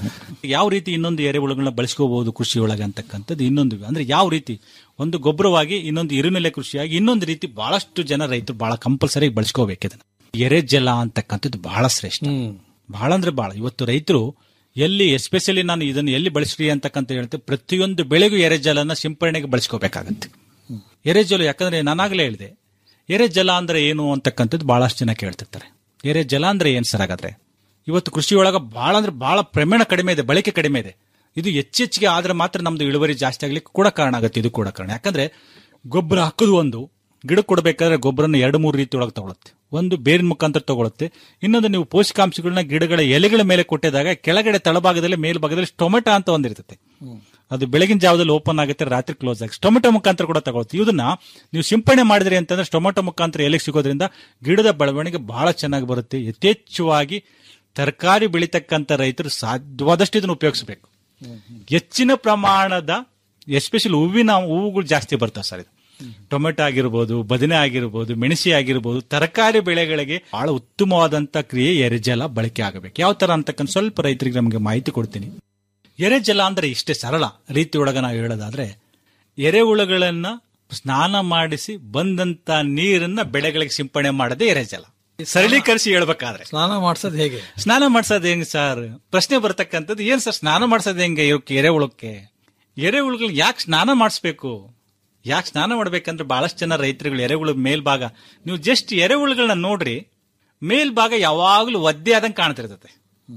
ಯಾವ ರೀತಿ ಇನ್ನೊಂದು ಎರೆಹುಳುಗಳನ್ನ ಬಳಸ್ಕೋಬಹುದು ಕೃಷಿ ಒಳಗೆ ಅಂತಕ್ಕಂಥದ್ದು ಇನ್ನೊಂದು ಅಂದ್ರೆ ಯಾವ ರೀತಿ ಒಂದು ಗೊಬ್ಬರವಾಗಿ ಇನ್ನೊಂದು ಇರುನೆಲೆ ಕೃಷಿಯಾಗಿ ಇನ್ನೊಂದು ರೀತಿ ಬಹಳಷ್ಟು ಜನ ರೈತರು ಬಹಳ ಕಂಪಲ್ಸರಿ ಬಳಸ್ಕೋಬೇಕು ಇದನ್ನ ಎರೆ ಜಲ ಅಂತಕ್ಕಂಥದ್ದು ಬಹಳ ಶ್ರೇಷ್ಠ ಬಹಳ ಅಂದ್ರೆ ಬಹಳ ಇವತ್ತು ರೈತರು ಎಲ್ಲಿ ಎಸ್ಪೆಷಲಿ ನಾನು ಇದನ್ನು ಎಲ್ಲಿ ಬಳಸ್ರಿ ಅಂತಕ್ಕಂತ ಹೇಳ್ತೇವೆ ಪ್ರತಿಯೊಂದು ಬೆಳೆಗೂ ಎರೆಜಲನ ಸಿಂಪರಣೆಗೆ ಬಳಸ್ಕೋಬೇಕಾಗತ್ತೆ ಎರೆಜಲ ಯಾಕಂದ್ರೆ ನಾನಾಗಲೇ ಹೇಳಿದೆ ಎರೆಜಲ ಅಂದ್ರೆ ಏನು ಅಂತಕ್ಕಂಥದ್ದು ಬಹಳಷ್ಟು ಜನ ಕೇಳ್ತಿರ್ತಾರೆ ಎರೆಜಲ ಅಂದ್ರೆ ಏನ್ ಸರ್ ಹಾಗಾದ್ರೆ ಇವತ್ತು ಕೃಷಿ ಒಳಗ ಬಹಳ ಅಂದ್ರೆ ಬಹಳ ಪ್ರಮಾಣ ಕಡಿಮೆ ಇದೆ ಬಳಕೆ ಕಡಿಮೆ ಇದೆ ಇದು ಹೆಚ್ಚೆಚ್ಚಿಗೆ ಆದ್ರೆ ಮಾತ್ರ ನಮ್ದು ಇಳುವರಿ ಜಾಸ್ತಿ ಆಗ್ಲಿಕ್ಕೆ ಕೂಡ ಕಾರಣ ಆಗುತ್ತೆ ಇದು ಕೂಡ ಕಾರಣ ಯಾಕಂದ್ರೆ ಗೊಬ್ಬರ ಹಾಕೋದು ಒಂದು ಗಿಡ ಕೊಡಬೇಕಾದ್ರೆ ಗೊಬ್ಬರನ ಎರಡು ಮೂರು ರೀತಿ ಒಳಗೆ ತಗೊಳುತ್ತೆ ಒಂದು ಬೇರಿನ ಮುಖಾಂತರ ತಗೊಳುತ್ತೆ ಇನ್ನೊಂದು ನೀವು ಪೋಷಕಾಂಶಗಳನ್ನ ಗಿಡಗಳ ಎಲೆಗಳ ಮೇಲೆ ಕೊಟ್ಟಿದಾಗ ಕೆಳಗಡೆ ತಳಭಾಗದಲ್ಲಿ ಮೇಲ್ಭಾಗದಲ್ಲಿ ಟೊಮೆಟೊ ಅಂತ ಒಂದಿರ್ತದೆ ಅದು ಬೆಳಗಿನ ಜಾವದಲ್ಲಿ ಓಪನ್ ಆಗುತ್ತೆ ರಾತ್ರಿ ಕ್ಲೋಸ್ ಆಗುತ್ತೆ ಟೊಮೆಟೊ ಮುಖಾಂತರ ಕೂಡ ತಗೊಳುತ್ತೆ ಇದನ್ನ ನೀವು ಸಿಂಪಡಣೆ ಮಾಡಿದ್ರಿ ಅಂತಂದ್ರೆ ಟೊಮೆಟೊ ಮುಖಾಂತರ ಎಲೆಗೆ ಸಿಗೋದ್ರಿಂದ ಗಿಡದ ಬೆಳವಣಿಗೆ ಬಹಳ ಚೆನ್ನಾಗಿ ಬರುತ್ತೆ ಯಥೇಚ್ಛವಾಗಿ ತರಕಾರಿ ಬೆಳೀತಕ್ಕಂಥ ರೈತರು ಸಾಧ್ಯವಾದಷ್ಟು ಇದನ್ನು ಉಪಯೋಗಿಸಬೇಕು ಹೆಚ್ಚಿನ ಪ್ರಮಾಣದ ಎಸ್ಪೆಷಲಿ ಹೂವಿನ ಹೂವುಗಳು ಜಾಸ್ತಿ ಬರ್ತವೆ ಸರ್ ಇದು ಟೊಮೆಟೊ ಆಗಿರ್ಬೋದು ಬದನೆ ಆಗಿರ್ಬೋದು ಮೆಣಸಿ ಆಗಿರ್ಬೋದು ತರಕಾರಿ ಬೆಳೆಗಳಿಗೆ ಬಹಳ ಉತ್ತಮವಾದಂತ ಕ್ರಿಯೆ ಎರೆಜಲ ಬಳಕೆ ಆಗಬೇಕು ಯಾವ ತರ ಅಂತಕ್ಕಂಥ ಸ್ವಲ್ಪ ರೈತರಿಗೆ ನಮಗೆ ಮಾಹಿತಿ ಕೊಡ್ತೀನಿ ಎರೆಜಲ ಅಂದ್ರೆ ಇಷ್ಟೇ ಸರಳ ರೀತಿ ಒಳಗ ನಾವು ಹೇಳೋದಾದ್ರೆ ಎರೆಹುಳುಗಳನ್ನ ಸ್ನಾನ ಮಾಡಿಸಿ ಬಂದಂತ ನೀರನ್ನ ಬೆಳೆಗಳಿಗೆ ಸಿಂಪಡಣೆ ಮಾಡದೆ ಎರೆಜಲ ಸರಳೀಕರಿಸಿ ಹೇಳ್ಬೇಕಾದ್ರೆ ಸ್ನಾನ ಮಾಡ್ಸೋದು ಹೇಗೆ ಸ್ನಾನ ಮಾಡ್ಸೋದ್ ಹೆಂಗ್ ಸರ್ ಪ್ರಶ್ನೆ ಬರ್ತಕ್ಕಂಥದ್ದು ಏನ್ ಸರ್ ಸ್ನಾನ ಮಾಡ್ಸೋದ್ ಹೆಂಗೆ ಇವಕ್ಕೆ ಎರೆಹುಳಕ್ಕೆ ಎರೆಹುಳುಗಳನ್ನ ಯಾಕೆ ಸ್ನಾನ ಮಾಡಿಸ್ಬೇಕು ಯಾಕೆ ಸ್ನಾನ ಮಾಡ್ಬೇಕಂದ್ರೆ ಬಹಳಷ್ಟು ಜನ ರೈತರುಗಳು ಎರೆಹುಳು ಮೇಲ್ಭಾಗ ನೀವು ಜಸ್ಟ್ ಎರೆಹುಳುಗಳನ್ನ ನೋಡ್ರಿ ಮೇಲ್ಭಾಗ ಯಾವಾಗ್ಲೂ ಒದ್ದೆ ಆದಂಗೆ ಕಾಣ್ತಿರ್ತದೆ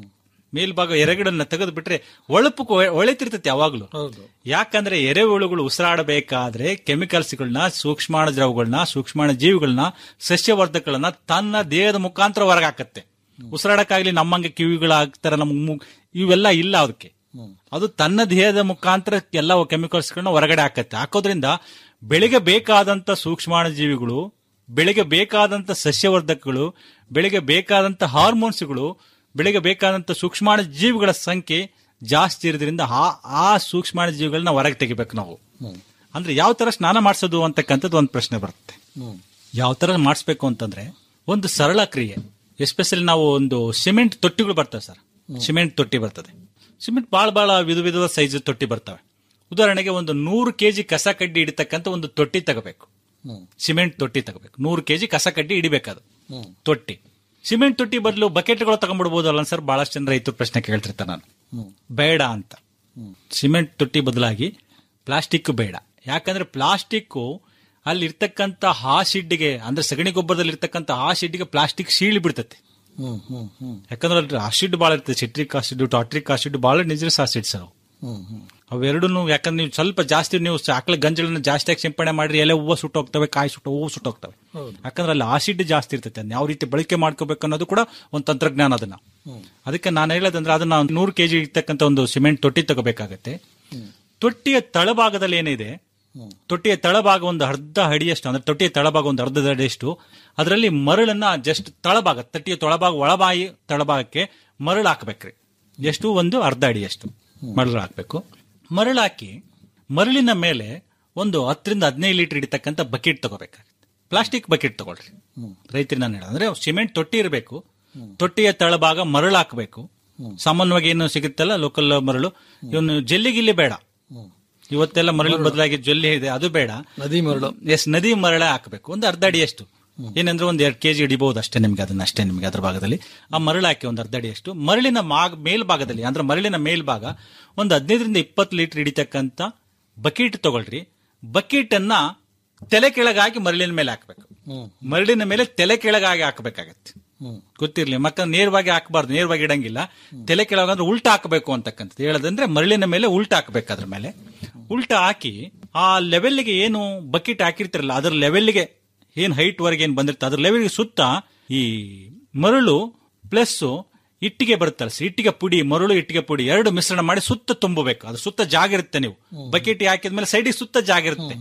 ಮೇಲ್ಭಾಗ ಎರೆಗಿಡನ್ನ ತೆಗೆದು ಬಿಟ್ರೆ ಒಳಪು ಒಳಿತಿರ್ತೈತೆ ಯಾವಾಗ್ಲೂ ಹೌದು ಯಾಕಂದ್ರೆ ಎರೆಹುಳುಗಳು ಉಸಿರಾಡಬೇಕಾದ್ರೆ ಕೆಮಿಕಲ್ಸ್ಗಳನ್ನ ಸೂಕ್ಷ್ಮಾಣ ದ್ರವಗಳನ್ನ ಸೂಕ್ಷ್ಮಾಣ ಜೀವಿಗಳನ್ನ ಸಸ್ಯವರ್ಧಕಗಳನ್ನ ತನ್ನ ದೇಹದ ಮುಖಾಂತರ ಹೊರಗಾಕತ್ತೆ ಉಸಿರಾಡಕ್ಕಾಗ್ಲಿ ನಮ್ಮಂಗೆ ಕಿವಿಗಳಾಗ್ತಾರ ನಮ್ ಮು- ಇವೆಲ್ಲ ಇಲ್ಲ ಅದಕ್ಕೆ ಅದು ತನ್ನ ದೇಹದ ಮುಖಾಂತರ ಎಲ್ಲ ಕೆಮಿಕಲ್ಸ್ಗಳನ್ನ ಹೊರಗಡೆ ಹಾಕತ್ತೆ ಹಾಕೋದ್ರಿಂದ ಬೆಳೆಗೆ ಬೇಕಾದಂತ ಸೂಕ್ಷ್ಮಾಣ ಜೀವಿಗಳು ಬೆಳೆಗೆ ಬೇಕಾದಂತ ಸಸ್ಯವರ್ಧಕಗಳು ಬೆಳೆಗೆ ಬೇಕಾದಂತ ಹಾರ್ಮೋನ್ಸ್ಗಳು ಬೆಳೆಗೆ ಬೇಕಾದಂತ ಸೂಕ್ಷ್ಮಾಣ ಜೀವಿಗಳ ಸಂಖ್ಯೆ ಜಾಸ್ತಿ ಇರೋದ್ರಿಂದ ಆ ಆ ಸೂಕ್ಷ್ಮಾಣ ಜೀವಿಗಳನ್ನ ಹೊರಗೆ ತೆಗಿಬೇಕು ನಾವು ಅಂದ್ರೆ ಯಾವ ತರ ಸ್ನಾನ ಮಾಡಿಸೋದು ಅಂತಕ್ಕಂಥದ್ದು ಒಂದು ಪ್ರಶ್ನೆ ಬರುತ್ತೆ ಯಾವ ತರ ಮಾಡಿಸ್ಬೇಕು ಅಂತಂದ್ರೆ ಒಂದು ಸರಳ ಕ್ರಿಯೆ ಎಸ್ಪೆಷಲಿ ನಾವು ಒಂದು ಸಿಮೆಂಟ್ ತೊಟ್ಟಿಗಳು ಬರ್ತವೆ ಸರ್ ಸಿಮೆಂಟ್ ತೊಟ್ಟಿ ಬರ್ತದೆ ಸಿಮೆಂಟ್ ಬಹಳ ಬಹಳ ವಿಧ ವಿಧದ ಸೈಜ್ ತೊಟ್ಟಿ ಬರ್ತವೆ ಉದಾಹರಣೆಗೆ ಒಂದು ನೂರು ಕೆಜಿ ಕಸ ಕಡ್ಡಿ ಹಿಡಿತಕ್ಕಂಥ ಒಂದು ತೊಟ್ಟಿ ತಗೋಬೇಕು ಸಿಮೆಂಟ್ ತೊಟ್ಟಿ ತಗೋಬೇಕು ನೂರು ಕೆಜಿ ಕಸ ಕಡ್ಡಿ ಹಿಡಿಬೇಕದು ತೊಟ್ಟಿ ಸಿಮೆಂಟ್ ತೊಟ್ಟಿ ಬದಲು ಬಕೆಟ್ಗಳು ತಗೊಂಡ್ಬಿಡ್ಬೋದಲ್ಲ ಸರ್ ಬಹಳಷ್ಟು ಜನ ರೈತರು ಪ್ರಶ್ನೆ ಕೇಳ್ತಿರ್ತಾರೆ ನಾನು ಬೇಡ ಅಂತ ಸಿಮೆಂಟ್ ತೊಟ್ಟಿ ಬದಲಾಗಿ ಪ್ಲಾಸ್ಟಿಕ್ ಬೇಡ ಯಾಕಂದ್ರೆ ಪ್ಲಾಸ್ಟಿಕ್ ಅಲ್ಲಿ ಇರ್ತಕ್ಕಂಥ ಹಾಸಿಡ್ಗೆ ಅಂದ್ರೆ ಸಗಣಿ ಗೊಬ್ಬರದಲ್ಲಿ ಇರ್ತಕ್ಕಂಥ ಹಾಸಿಡ್ಗೆ ಪ್ಲಾಸ್ಟಿಕ್ ಸೀಳಿ ಬಿಡ್ತತೆ ಹ್ಮ್ ಹ್ಮ್ ಹ್ಮ್ ಯಾಕಂದ್ರೆ ಅಲ್ಲಿ ಆಸಿಡ್ ಬಹಳ ಇರ್ತದೆ ಸಿಟ್ರಿಕ್ ಆಸಿಡ್ ಟಾಟ್ರಿಕ್ ಆಸಿಡ್ ಬಹಳ ಡೇಂಜರಸ್ ಆಸಿಡ್ಸ್ ಅವು ಹ್ಮ್ ಹ್ಮ್ ಅವೆರಡೂ ಯಾಕಂದ್ರೆ ನೀವು ಸ್ವಲ್ಪ ಜಾಸ್ತಿ ನೀವು ಆಕಳ ಗಂಜಲನ್ನ ಜಾಸ್ತಿಯಾಗಿ ಸಿಂಪಡಣೆ ಮಾಡ್ರಿ ಎಲೆ ಹೂವು ಸುಟ್ಟೋಗ್ತವೆ ಕಾಯಿ ಸುಟ್ಟು ಹೂವು ಸುಟ್ಟೋಗ್ತವೆ ಹೌದು. ಯಾಕಂದ್ರೆ ಅಲ್ಲಿ ಆಸಿಡ್ ಜಾಸ್ತಿ ಇರ್ತೈತೆ ಅದನ್ನ ಯಾವ ರೀತಿ ಬಳಕೆ ಮಾಡ್ಕೋಬೇಕು ಅನ್ನೋದು ಕೂಡ ಒಂದು ತಂತ್ರಜ್ಞಾನ ಅದನ್ನ ಅದಕ್ಕೆ ನಾನು ಹೇಳೋದಂದ್ರೆ ಅದನ್ನ ಒಂದು ನೂರು ಕೆಜಿ ಇರ್ತಕ್ಕಂಥ ಒಂದು ಸಿಮೆಂಟ್ ತೊಟ್ಟಿ ತಗೋಬೇಕಾಗತ್ತೆ ತೊಟ್ಟಿಯ ತಳಭಾಗದಲ್ಲಿ ಏನಿದೆ ತೊಟ್ಟಿಯ ತಳಭಾಗ ಒಂದು ಅರ್ಧ ಅಡಿಯಷ್ಟು ಅಂದ್ರೆ ತೊಟ್ಟಿಯ ತಳಭಾಗ ಒಂದು ಅರ್ಧ ಅಡಿಯಷ್ಟು ಅದರಲ್ಲಿ ಮರಳನ್ನ ಜಸ್ಟ್ ತಳಭಾಗ ತೊಟ್ಟಿಯ ತೊಳಭಾಗ ಒಳಬಾಯಿ ತಳಭಾಗಕ್ಕೆ ಮರಳು ಹಾಕ್ಬೇಕ್ರಿ ಎಷ್ಟು ಒಂದು ಅರ್ಧ ಅಡಿಯಷ್ಟು ಮರಳು ಹಾಕ್ಬೇಕು ಮರಳು ಹಾಕಿ ಮರಳಿನ ಮೇಲೆ ಒಂದು ಹತ್ತರಿಂದ ಹದಿನೈದು ಲೀಟರ್ ಹಿಡಿತಕ್ಕಂಥ ಬಕೆಟ್ ತಗೋಬೇಕಾಗುತ್ತೆ ಪ್ಲಾಸ್ಟಿಕ್ ಬಕೆಟ್ ತಗೊಳ್ರಿ ರೈತರಿಗೆ ನಾನು ಹೇಳ ಅಂದ್ರೆ ಸಿಮೆಂಟ್ ತೊಟ್ಟಿ ಇರಬೇಕು ತೊಟ್ಟಿಯ ತಳಭಾಗ ಮರಳು ಹಾಕಬೇಕು ಸಾಮಾನ್ಯವಾಗಿ ಏನು ಸಿಗುತ್ತಲ್ಲ ಲೋಕಲ್ ಮರಳು ಇವನು ಜಲ್ಲಿ ಗಿಲ್ಲಿ ಬೇಡ ಇವತ್ತೆಲ್ಲ ಮರಳು ಬದಲಾಗಿ ಜೊಲ್ಲಿ ಇದೆ ಅದು ಬೇಡ ನದಿ ಮರಳು ಎಸ್ ನದಿ ಮರಳೆ ಹಾಕಬೇಕು ಒಂದು ಅರ್ಧ ಅಡಿಯಷ್ಟು ಏನಂದ್ರೆ ಒಂದು ಎರಡು ಕೆಜಿ ಹಿಡಿಬಹುದು ಅಷ್ಟೇ ನಿಮ್ಗೆ ಅದನ್ನ ಅಷ್ಟೇ ನಿಮ್ಗೆ ಅದ್ರ ಭಾಗದಲ್ಲಿ ಆ ಮರಳು ಹಾಕಿ ಒಂದು ಅರ್ಧ ಅಡಿಯಷ್ಟು ಮರಳಿನ ಮಾಗ್ ಮೇಲ್ಭಾಗದಲ್ಲಿ ಅಂದ್ರೆ ಮರಳಿನ ಮೇಲ್ಭಾಗ ಒಂದು ಹದಿನೈದರಿಂದ ಇಪ್ಪತ್ತು ಲೀಟರ್ ಹಿಡಿತಕ್ಕಂತ ಬಕೆಟ್ ತಗೊಳ್ರಿ ಬಕೆಟ್ ಅನ್ನ ತಲೆ ಕೆಳಗಾಗಿ ಮರಳಿನ ಮೇಲೆ ಹಾಕ್ಬೇಕು ಮರಳಿನ ಮೇಲೆ ತಲೆ ಕೆಳಗಾಗಿ ಹಾಕಬೇಕಾಗತ್ತೆ ಗೊತ್ತಿರ್ಲಿ ಮಕ್ಕ ನೇರವಾಗಿ ಹಾಕಬಾರ್ದು ನೇರವಾಗಿ ಇಡಂಗಿಲ್ಲ ತಲೆ ಕೆಳಗೆ ಅಂದ್ರೆ ಉಲ್ಟಾ ಹಾಕಬೇಕು ಅಂತಕ್ಕಂಥದ್ದು ಹೇಳೋದಂದ್ರೆ ಮರಳಿನ ಮೇಲೆ ಉಲ್ಟಾ ಹಾಕಬೇಕು ಅದ್ರ ಮೇಲೆ ಉಲ್ಟಾ ಹಾಕಿ ಆ ಲೆವೆಲ್ಗೆ ಏನು ಬಕೆಟ್ ಹಾಕಿರ್ತಿರಲ್ಲ ಅದ್ರ ಲೆವೆಲ್ಗೆ ಏನ್ ಹೈಟ್ ವರೆಗೆ ಏನ್ ಬಂದಿರುತ್ತೆ ಅದ್ರ ಲೆವೆಲ್ಗೆ ಸುತ್ತ ಈ ಮರಳು ಪ್ಲಸ್ ಇಟ್ಟಿಗೆ ಬರುತ್ತಲ್ಲ ಸರ್, ಇಟ್ಟಿಗೆ ಪುಡಿ ಮರಳು ಇಟ್ಟಿಗೆ ಪುಡಿ ಎರಡು ಮಿಶ್ರಣ ಮಾಡಿ ಸುತ್ತ ತುಂಬಬೇಕು ಅದು ಸುತ್ತ ಜಾಗ ಇರುತ್ತೆ ನೀವು ಬಕೆಟ್ ಹಾಕಿದ್ಮೇಲೆ ಸೈಡಿಗೆ ಸುತ್ತ ಜಾಗ ಇರುತ್ತೆ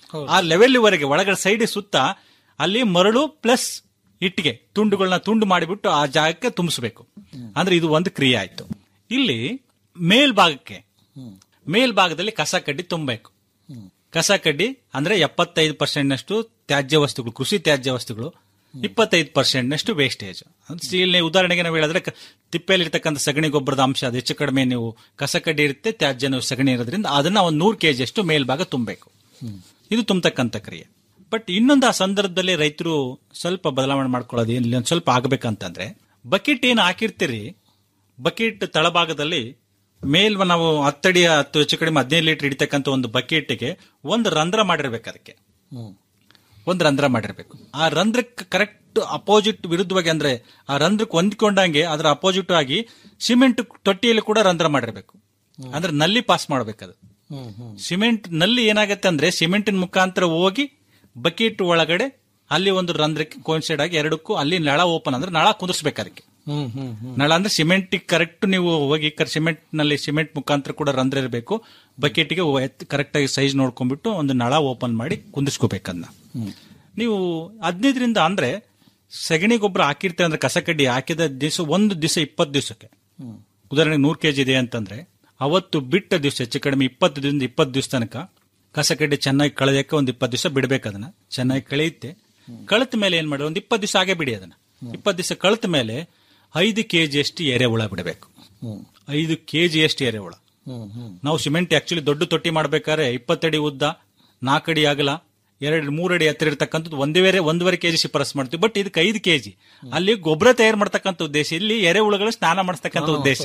ಆ ಲೆವೆಲ್ ವರೆಗೆ ಒಳಗಡೆ ಸೈಡ್ ಸುತ್ತ ಅಲ್ಲಿ ಮರಳು ಪ್ಲಸ್ ಇಟ್ಟಿಗೆ ತುಂಡುಗಳನ್ನ ತುಂಡು ಮಾಡಿಬಿಟ್ಟು ಆ ಜಾಗಕ್ಕೆ ತುಂಬಿಸಬೇಕು ಅಂದ್ರೆ ಇದು ಒಂದು ಕ್ರಿಯೆ ಆಯ್ತು ಇಲ್ಲಿ ಮೇಲ್ಭಾಗಕ್ಕೆ ಮೇಲ್ಭಾಗದಲ್ಲಿ ಕಸ ಕಡ್ಡಿ ತುಂಬಬೇಕು ಕಸ ಕಡ್ಡಿ ಅಂದ್ರೆ ಎಪ್ಪತ್ತೈದು ಪರ್ಸೆಂಟ್ ನಷ್ಟು ತ್ಯಾಜ್ಯ ವಸ್ತುಗಳು ಕೃಷಿ ತ್ಯಾಜ್ಯ ವಸ್ತುಗಳು ಇಪ್ಪತ್ತೈದು ಪರ್ಸೆಂಟ್ ನಷ್ಟು ವೇಸ್ಟೇಜ್ ಇಲ್ಲಿ ಉದಾಹರಣೆಗೆ ನಾವು ಹೇಳಿದ್ರೆ ಕ- ತಿಪ್ಪೆಯಲ್ಲಿರ್ತಕ್ಕಂಥ ಸಗಣಿ ಗೊಬ್ಬರದ ಅಂಶ ಅದು ಹೆಚ್ಚು ಕಡಿಮೆ ನೀವು ಕಸ ಕಡ್ಡಿ ಇರುತ್ತೆ ತ್ಯಾಜ್ಯ ನೀವು ಸಗಣಿ ಇರೋದ್ರಿಂದ ಅದನ್ನ ಒಂದು ನೂರು ಕೆಜಿ ಅಷ್ಟು ಮೇಲ್ಭಾಗ ತುಂಬಬೇಕು ಇದು ತುಂಬತಕ್ಕಂಥ ಕ್ರಿಯೆ ಬಟ್ ಇನ್ನೊಂದು ಆ ಸಂದರ್ಭದಲ್ಲಿ ರೈತರು ಸ್ವಲ್ಪ ಬದಲಾವಣೆ ಮಾಡ್ಕೊಳ್ಳೋದು ಏನಿಲ್ಲ ಒಂದ್ ಸ್ವಲ್ಪ ಆಗ್ಬೇಕಂತಂದ್ರೆ ಬಕೆಟ್ ಏನು ಹಾಕಿರ್ತೀರಿ ಬಕೆಟ್ ತಳಭಾಗದಲ್ಲಿ ಮೇಲ್ ನಾವು ಹತ್ತಡಿ ಹತ್ತು ಹೆಚ್ಚು ಕಡಿಮೆ ಹದಿನೈದು ಲೀಟರ್ ಹಿಡಿತಕ್ಕಂಥ ಒಂದು ಬಕೆಟ್ಗೆ ಒಂದು ರಂಧ್ರ ಮಾಡಿರ್ಬೇಕು ಅದಕ್ಕೆ ಒಂದು ರಂಧ್ರ ಮಾಡಿರ್ಬೇಕು ಆ ರಂಧ್ರಕ್ಕೆ ಕರೆಕ್ಟ್ ಅಪೋಸಿಟ್ ವಿರುದ್ಧವಾಗಿ ಅಂದ್ರೆ ಆ ರಂಧ್ರಕ್ಕೆ ಹೊಂದ್ಕೊಂಡಂಗೆ ಅದರ ಅಪೋಸಿಟ್ ಆಗಿ ಸಿಮೆಂಟ್ ತೊಟ್ಟಿಯಲ್ಲಿ ಕೂಡ ರಂಧ್ರ ಮಾಡಿರ್ಬೇಕು ಅಂದ್ರೆ ನಲ್ಲಿ ಪಾಸ್ ಮಾಡ್ಬೇಕದು ಹ್ಮ್ ಹ್ಮ್ ಸಿಮೆಂಟ್ ನಲ್ಲಿ ಏನಾಗತ್ತೆ ಅಂದ್ರೆ ಸಿಮೆಂಟಿನ ಮುಖಾಂತರ ಹೋಗಿ ಬಕೆಟ್ ಒಳಗಡೆ ಅಲ್ಲಿ ಒಂದು ರಂಧ್ರಕ್ಕೆ ಕೋನ್ಸೈಡ್ ಆಗಿ ಎರಡಕ್ಕೂ ಅಲ್ಲಿ ನಳ ಓಪನ್ ಅಂದ್ರೆ ನಳ ಕುದಿಸ್ಬೇಕು ಅದಕ್ಕೆ ಹ್ಮ್ ಹ್ಮ್ ಹ್ಮ್ ನಳ ಅಂದ್ರೆ ಸಿಮೆಂಟ್ ಕರೆಕ್ಟ್ ನೀವು ಹೋಗಿ ಸಿಮೆಂಟ್ ನಲ್ಲಿ ಸಿಮೆಂಟ್ ಮುಖಾಂತರ ಕೂಡ ರಂಧ್ರ ಇರಬೇಕು ಬಕೆಟ್ಗೆ ಕರೆಕ್ಟ್ ಆಗಿ ಸೈಜ್ ನೋಡ್ಕೊಂಡ್ಬಿಟ್ಟು ಒಂದು ನಳ ಓಪನ್ ಮಾಡಿ ಕುಂದಿಸ್ಕೋಬೇಕು ಅದನ್ನ ನೀವು ಹದಿನೈದರಿಂದ ಅಂದ್ರೆ ಸಗಣಿ ಗೊಬ್ಬರ ಹಾಕಿರ್ತೀರ ಅಂದ್ರೆ ಕಸ ಕಡ್ಡಿ ಹಾಕಿದ ದಿವಸ ಒಂದು ದಿವಸ ಇಪ್ಪತ್ತು ದಿವಸಕ್ಕೆ ಉದಾಹರಣೆಗೆ ನೂರು ಕೆಜಿ ಇದೆ ಅಂತಂದ್ರೆ ಅವತ್ತು ಬಿಟ್ಟ ದಿವಸ ಹೆಚ್ಚು ಕಡಿಮೆ ಇಪ್ಪತ್ತು ದಿನದಿಂದ ಇಪ್ಪತ್ತು ದಿವಸ ತನಕ ಕಸ ಕಡ್ಡಿ ಚೆನ್ನಾಗಿ ಕಳೆಯಕ್ಕೆ ಒಂದ್ ಇಪ್ಪತ್ತು ದಿವಸ ಬಿಡ್ಬೇಕು ಅದನ್ನ ಚೆನ್ನಾಗಿ ಕಳೆಯುತ್ತೆ ಕಳೆತ ಮೇಲೆ ಏನ್ ಮಾಡಿ ಒಂದ್ ಇಪ್ಪತ್ತು ದಿವಸ ಹಾಗೆ ಬಿಡಿ ಅದನ್ನ ಇಪ್ಪತ್ತು ದಿವಸ ಕಳೆತ ಮೇಲೆ ಐದು ಕೆಜಿ ಅಷ್ಟು ಎರೆಹುಳ ಬಿಡಬೇಕು ಐದು ಕೆಜಿ ಅಷ್ಟು ಎರೆಹುಳ ನಾವು ಸಿಮೆಂಟ್ ಆಕ್ಚುಲಿ ದೊಡ್ಡ ತೊಟ್ಟಿ ಮಾಡ್ಬೇಕಾದ್ರೆ ಇಪ್ಪತ್ತಡಿ ಉದ್ದ ನಾಲ್ಕಡಿ ಅಗಲ ಎರಡು ಮೂರಡಿ ಎತ್ತರ ಇರ್ತಕ್ಕಂಥದ್ದು ಒಂದೇ ಒಂದೂವರೆ ಕೆಜಿ ಶಿಫಾರಸ್ ಮಾಡ್ತೀವಿ ಬಟ್ ಇದಕ್ಕೆ ಐದು ಕೆಜಿ ಅಲ್ಲಿ ಗೊಬ್ಬರ ತಯಾರು ಮಾಡ್ತಕ್ಕಂಥ ಉದ್ದೇಶ ಇಲ್ಲಿ ಎರೆಹುಳುಗಳು ಸ್ನಾನ ಮಾಡಿಸ್ತಕ್ಕಂಥ ಉದ್ದೇಶ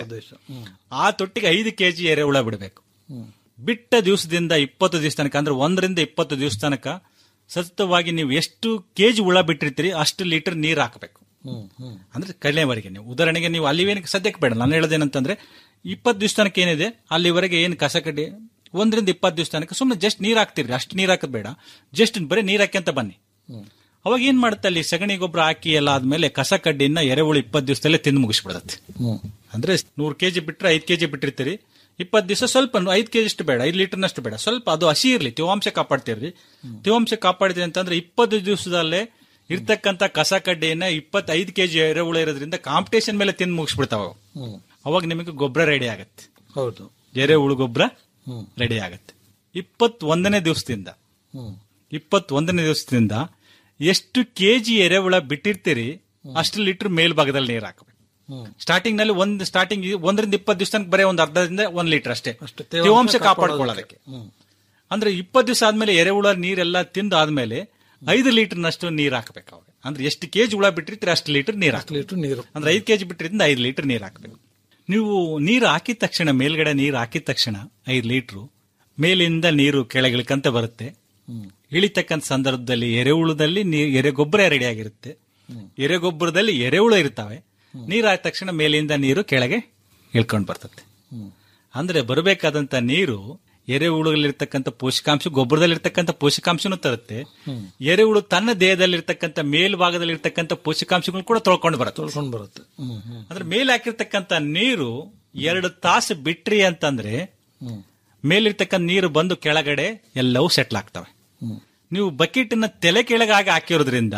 ಆ ತೊಟ್ಟಿಗೆ ಐದು ಕೆಜಿ ಎರೆಹುಳ ಬಿಡಬೇಕು ಬಿಟ್ಟ ದಿವಸದಿಂದ ಇಪ್ಪತ್ತು ದಿವಸ ತನಕ ಅಂದ್ರೆ ಒಂದರಿಂದ ಇಪ್ಪತ್ತು ದಿವಸ ತನಕ ಸತತವಾಗಿ ನೀವು ಎಷ್ಟು ಕೆಜಿ ಹುಳ ಬಿಟ್ಟಿರ್ತೀರಿ ಅಷ್ಟು ಲೀಟರ್ ನೀರು ಹಾಕಬೇಕು ಅಂದ್ರೆ ಕಡಿಮೆವರೆಗೆ ನೀವು ಉದಾಹರಣೆಗೆ ನೀವು ಅಲ್ಲಿವೇನಕ್ಕೆ ಸದ್ಯಕ್ಕೆ ಬೇಡ ನಾನು ಹೇಳೋದೇನಂತಂದ್ರೆ ಇಪ್ಪತ್ತು ದಿವಸ ತನಕ ಏನಿದೆ ಅಲ್ಲಿವರೆಗೆ ಏನು ಕಸ ಕಡ್ಡಿ ಒಂದರಿಂದ ಇಪ್ಪತ್ತು ದಿವಸ ತನಕ ಸುಮ್ಮನೆ ಜಸ್ಟ್ ನೀರ್ ಹಾಕ್ತಿರ್ರಿ ಅಷ್ಟು ನೀರ್ ಹಾಕೋದ್ ಬೇಡ ಜಸ್ಟ್ ಬರೀ ನೀರ್ ಹಾಕ್ಯಂತ ಬನ್ನಿ ಅವಾಗ ಏನ್ ಮಾಡುತ್ತೆ ಅಲ್ಲಿ ಸಗಣಿ ಗೊಬ್ಬರ ಹಾಕಿ ಎಲ್ಲ ಆದ್ಮೇಲೆ ಕಸ ಕಡ್ಡಿನ ಎರೆಹುಳು ಇಪ್ಪತ್ತು ದಿವಸದಲ್ಲೇ ತಿಂದು ಮುಗಿಸ್ಬಿಡತ್ತೆ ಅಂದ್ರೆ ನೂರು ಕೆಜಿ ಬಿಟ್ರೆ ಐದು ಕೆಜಿ ಬಿಟ್ಟಿರ್ತೀರಿ ಇಪ್ಪತ್ತು ದಿವಸ ಸ್ವಲ್ಪ ಐದು ಕೆಜಿ ಅಷ್ಟು ಬೇಡ ಐದು ಲೀಟರ್ನಷ್ಟು ಬೇಡ ಸ್ವಲ್ಪ ಅದು ಹಸಿ ಇರ್ಲಿ ತೇವಾಂಶ ಕಾಪಾಡ್ತಿರ್ರಿ ತೇವಾಂಶ ಕಾಪಾಡಿದ್ರಿ ಅಂತಂದ್ರೆ ಇಪ್ಪತ್ತು ದಿವಸದಲ್ಲೇ ಇರ್ತಕ್ಕಂಥ ಕಸ ಕಡ್ಡಿಯನ್ನ ಇಪ್ಪತ್ತೈದು ಕೆಜಿ ಎರೆಹುಳು ಇರೋದ್ರಿಂದ ಕಾಂಪಿಟೇಷನ್ ಮೇಲೆ ತಿಂದು ಮುಗಿಸ್ಬಿಡ್ತಾವ ಅವು. ಅವಾಗ ನಿಮಗೆ ಗೊಬ್ಬರ ರೆಡಿ ಆಗತ್ತೆ ಹೌದು ಎರೆಹುಳು ಗೊಬ್ಬರ ರೆಡಿ ಆಗತ್ತೆ ಇಪ್ಪತ್ತೊಂದನೇ ದಿವಸದಿಂದ ಇಪ್ಪತ್ತೊಂದನೇ ದಿವಸದಿಂದ ಎಷ್ಟು ಕೆಜಿ ಎರೆಹುಳ ಬಿಟ್ಟಿರ್ತೀರಿ ಅಷ್ಟು ಲೀಟರ್ ಮೇಲ್ಭಾಗದಲ್ಲಿ ನೀರು ಹಾಕಬೇಕು ಸ್ಟಾರ್ಟಿಂಗ್ ನಲ್ಲಿ ಒಂದು ಸ್ಟಾರ್ಟಿಂಗ್ ಒಂದರಿಂದ ಇಪ್ಪತ್ತು ದಿವಸ ತನಕ ಬರೀ ಒಂದು ಅರ್ಧದಿಂದ ಒಂದ್ ಲೀಟರ್ ಅಷ್ಟೇ ತೇವಾಂಶ ತೇವಾಂಶ ಕಾಪಾಡೋದಕ್ಕೆ. ಕಾಪಾಡ್ಕೊಳ್ಳೋದಕ್ಕೆ ಅಂದ್ರೆ ಇಪ್ಪತ್ತು ದಿವಸ ಆದ್ಮೇಲೆ ಎರೆಹುಳ ನೀರೆಲ್ಲ ತಿಂದು ಆದ್ಮೇಲೆ ಐದು ಲೀಟರ್ನಷ್ಟು ನೀರು ಹಾಕಬೇಕು ಅವಾಗ ಅಂದ್ರೆ ಎಷ್ಟು ಕೆಜಿ ಹುಳ ಬಿಟ್ಟಿರ್ತೀರಿ ಅಷ್ಟು ಲೀಟರ್ ನೀರು ಹಾಕಬೇಕು ಲೀಟರ್ ನೀರು ಅಂದ್ರೆ ಐದು ಕೆಜಿ ಬಿಟ್ಟಿರಿಂದ ಐದು ಲೀಟರ್ ನೀರು ಹಾಕಬೇಕು ನೀವು ನೀರು ಹಾಕಿದ ತಕ್ಷಣ ಮೇಲ್ಗಡೆ ನೀರು ಹಾಕಿದ ತಕ್ಷಣ ಐದು ಲೀಟ್ರು ಮೇಲಿಂದ ನೀರು ಕೆಳಗಿಳ್ಕಂತ ಬರುತ್ತೆ ಇಳಿತಕ್ಕಂತ ಸಂದರ್ಭದಲ್ಲಿ ಎರೆಹುಳದಲ್ಲಿ ನೀ- ಎರೆಗೊಬ್ಬರ ರೆಡಿ ಆಗಿರುತ್ತೆ ಎರೆಗೊಬ್ಬರದಲ್ಲಿ ಎರೆಹುಳು ಇರ್ತಾವೆ ನೀರು ಆದ ತಕ್ಷಣ ಮೇಲಿಂದ ನೀರು ಕೆಳಗೆ ಇಳ್ಕೊಂಡು ಬರ್ತದೆ ಅಂದ್ರೆ ಬರಬೇಕಾದಂತ ನೀರು ಎರೆಹುಳುಗಳಿರ್ತಕ್ಕಂಥ ಪೋಷಕಾಂಶ ಗೊಬ್ಬರದಲ್ಲಿರ್ತಕ್ಕಂಥ ಪೋಷಕಾಂಶನೂ ತರುತ್ತೆ ಎರೆಹುಳು ತನ್ನ ದೇಹದಲ್ಲಿರ್ತಕ್ಕಂಥ ಮೇಲ್ಭಾಗದಲ್ಲಿರ್ತಕ್ಕಂಥ ಪೋಷಕಾಂಶಗಳು ಕೂಡ ತೊಳ್ಕೊಂಡು ಬರುತ್ತೆ ತೊಳ್ಕೊಂಡು ಬರುತ್ತೆ ಹ್ಮ್ ಹ್ಮ್ ಅಂದ್ರೆ ಮೇಲೆ ಹಾಕಿರ್ತಕ್ಕಂಥ ನೀರು ಎರಡು ತಾಸು ಬಿಟ್ರಿ ಅಂತಂದ್ರೆ ಮೇಲಿರ್ತಕ್ಕಂಥ ನೀರು ಬಂದು ಕೆಳಗಡೆ ಎಲ್ಲವೂ ಸೆಟ್ಲ್ ಆಗ್ತವೆ ನೀವು ಬಕೆಟ್ನ ತಲೆ ಕೆಳಗಾಗಿ ಹಾಕಿರೋದ್ರಿಂದ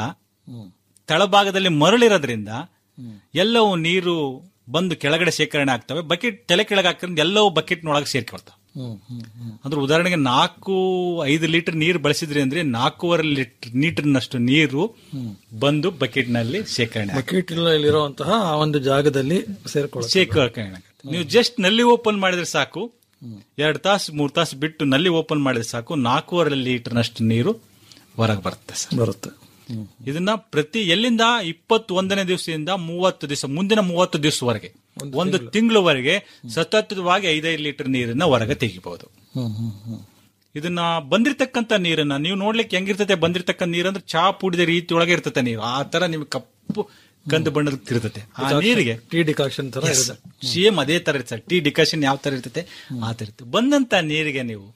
ತಳಭಾಗದಲ್ಲಿ ಮರಳಿರೋದ್ರಿಂದ ಎಲ್ಲವೂ ನೀರು ಬಂದು ಕೆಳಗಡೆ ಶೇಖರಣೆ ಆಗ್ತವೆ ಬಕೆಟ್ ತಲೆ ಕೆಳಗೆ ಹಾಕಿರೋದ್ರಿಂದ ಎಲ್ಲವೂ ಬಕೆಟ್ನೊಳಗೆ ಸೇರ್ಕೊಳ್ತಾವೆ ಹ್ಮ್ ಹ್ಮ್ ಹ್ಮ್ ಅಂದ್ರೆ ಉದಾಹರಣೆಗೆ ನಾಲ್ಕು ಐದು ಲೀಟರ್ ನೀರು ಬಳಸಿದ್ರಿ ಅಂದ್ರೆ ನಾಲ್ಕೂವರೆ ಲೀಟರ್ ಲೀಟರ್ನಷ್ಟು ನೀರು ಬಂದು ಬಕೆಟ್ ನಲ್ಲಿ ಶೇಖರಣೆ ಆಗುತ್ತೆ. ಬಕೆಟ್ ಇರುವಂತಹ ಆ ಒಂದು ಜಾಗದಲ್ಲಿ ಸೇರ್ಕೊಳ್ಳುತ್ತೆ ಶೇಖರಣೆ ಆಗುತ್ತೆ. ನೀವು ಜಸ್ಟ್ ನಲ್ಲಿ ಓಪನ್ ಮಾಡಿದ್ರೆ ಸಾಕು ಎರಡು ತಾಸು ಮೂರು ತಾಸು ಬಿಟ್ಟು ನಲ್ಲಿ ಓಪನ್ ಮಾಡಿದ್ರೆ ಸಾಕು ನಾಲ್ಕೂವರೆ ಲೀಟರ್ನಷ್ಟು ನೀರು ಹೊರಗೆ ಬರುತ್ತೆ ಸರ್ ಬರುತ್ತೆ ಇದನ್ನ ಪ್ರತಿ ಎಲ್ಲಿಂದ ಇಪ್ಪತ್ತೊಂದನೇ ದಿವಸದಿಂದ ಮೂವತ್ತು ದಿವಸ ಮುಂದಿನ ಮೂವತ್ತು ದಿವಸವರೆಗೆ ಒಂದು ತಿಂಗಳವರೆಗೆ ಸತತವಾಗಿ ಐದೈದು ಲೀಟರ್ ನೀರನ್ನ ಹೊರಗೆ ತೆಗಿಬಹುದು ಹ್ಮ್ ಹ್ಮ್ ಹ್ಮ್ ಇದನ್ನ ಬಂದಿರತಕ್ಕಂತ ನೀರನ್ನ ನೀವು ನೋಡ್ಲಿಕ್ಕೆ ಹೆಂಗಿರ್ತತೆ ಬಂದಿರತಕ್ಕಂತ ನೀರಂದ್ರೆ ಚಾ ಪುಡಿದ ರೀತಿ ಒಳಗೆ ಇರ್ತತೆ ನೀರು ಆ ತರ ನಿಮ್ಗೆ ಕಪ್ಪು ಕಂದು ಬಣ್ಣದ ಇರ್ತತೆ ಆ ನೀರಿಗೆ ಟೀ ಡಿಕಾಕ್ಷನ್ ತರ ಇರುತ್ತೆ ಸೇಮ್ ಅದೇ ತರ ಇರ್ತದೆ ಟೀ ಡಿಕಾಷನ್ ಯಾವ ತರ ಇರ್ತದೆ ಆ ತರ ಇರ್ತದೆ ಬಂದಂತ ನೀರಿಗೆ ನೀವು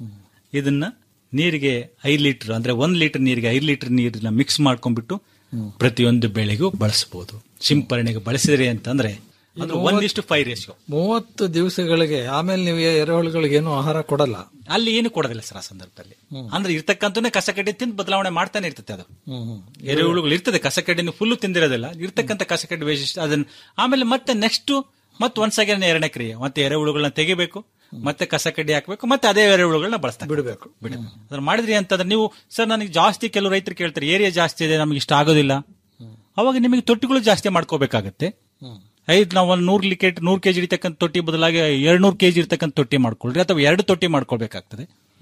ಇದನ್ನ ನೀರಿಗೆ ಐದು ಲೀಟರ್ ಅಂದ್ರೆ ಒಂದ್ ಲೀಟರ್ ನೀರಿಗೆ ಐದು ಲೀಟರ್ ನೀರನ್ನ ಮಿಕ್ಸ್ ಮಾಡ್ಕೊಂಡ್ಬಿಟ್ಟು ಪ್ರತಿಯೊಂದು ಬೆಳೆಗೂ ಬಳಸಬಹುದು ಸಿಂಪರಣೆಗೆ ಬಳಸಿದ್ರಿ ಅಂತಂದ್ರೆ ಅಂದ್ರೆ ಒಂದಿಷ್ಟು ಫೈವ್ ರೇಷಿಯೋ ಮೂವತ್ತು ದಿವಸಗಳಿಗೆ ಆಮೇಲೆ ನೀವು ಎರೆಹುಳುಗಳಿಗೆ ಏನು ಆಹಾರ ಕೊಡಲ್ಲ ಅಲ್ಲಿ ಏನು ಕೊಡೋದಿಲ್ಲ ಸರ್ ಆ ಸಂದರ್ಭದಲ್ಲಿ ಅಂದ್ರೆ ಇರ್ತಕ್ಕಂಥನೇ ಕಸ ಕಡ್ಡಿ ತಿಂದು ಬದಲಾವಣೆ ಮಾಡ್ತಾನೆ ಇರ್ತದೆ ಅದು ಹ್ಮ್ ಹ್ಮ್ ಎರೆಹುಳುಗಳು ಇರ್ತದೆ ಕಸಕಡ್ಡಿನ ಫುಲ್ಲು ತಿಂದಿರೋದಿಲ್ಲ ಇರ್ತಕ್ಕಂಥ ಕಸಕಡ್ಡಿ ವೈಶಿಷ್ಟ್ಯ ಅದನ್ನ ಆಮೇಲೆ ಮತ್ತೆ ನೆಕ್ಸ್ಟ್ ಮತ್ತೆ ಒಂದ್ ಸೆಕೆಂಡ್ ಎರಡನೇ ಕ್ರಿಯೆ ಮತ್ತೆ ಎರೆಹುಳುಗಳನ್ನ ತೆಗಿಬೇಕು ಮತ್ತೆ ಕಸಕಡ್ಡಿ ಹಾಕಬೇಕು ಮತ್ತೆ ಅದೇ ಎರೆಹುಳುಗಳನ್ನ ಬಳಸ್ತಾರೆ ಬಿಡಬೇಕು ಅದನ್ನ ಮಾಡಿದ್ರಿ ಅಂತಂದ್ರೆ ನೀವು ಸರ್ ನನಗೆ ಜಾಸ್ತಿ ಕೆಲವು ರೈತರು ಕೇಳ್ತಾರೆ ಏರಿಯಾ ಜಾಸ್ತಿ ಇದೆ ನಮಗೆ ಇಷ್ಟ ಆಗೋದಿಲ್ಲ ಅವಾಗ ನಿಮಗೆ ತೊಟ್ಟಿಗಳು ಜಾಸ್ತಿ ಮಾಡ್ಕೋಬೇಕಾಗತ್ತೆ ಐದು ನಾವು ಒಂದು ನೂರು ಲಿಕೆಟ್ ನೂರು ಕೆಜಿ ಇರ್ತಕ್ಕಂಥ ತೊಟ್ಟಿ ಬದಲಾಗಿ ಎರಡು ನೂರು ಕೆಜಿ ಇರ್ತಕ್ಕಂಥ ತೊಟ್ಟಿ ಮಾಡ್ಕೊಳ್ರಿ ಅಥವಾ ಎರಡು ತೊಟ್ಟಿ ಮಾಡ್ಕೊಳ್ಬೇಕಾಗ್ತದೆ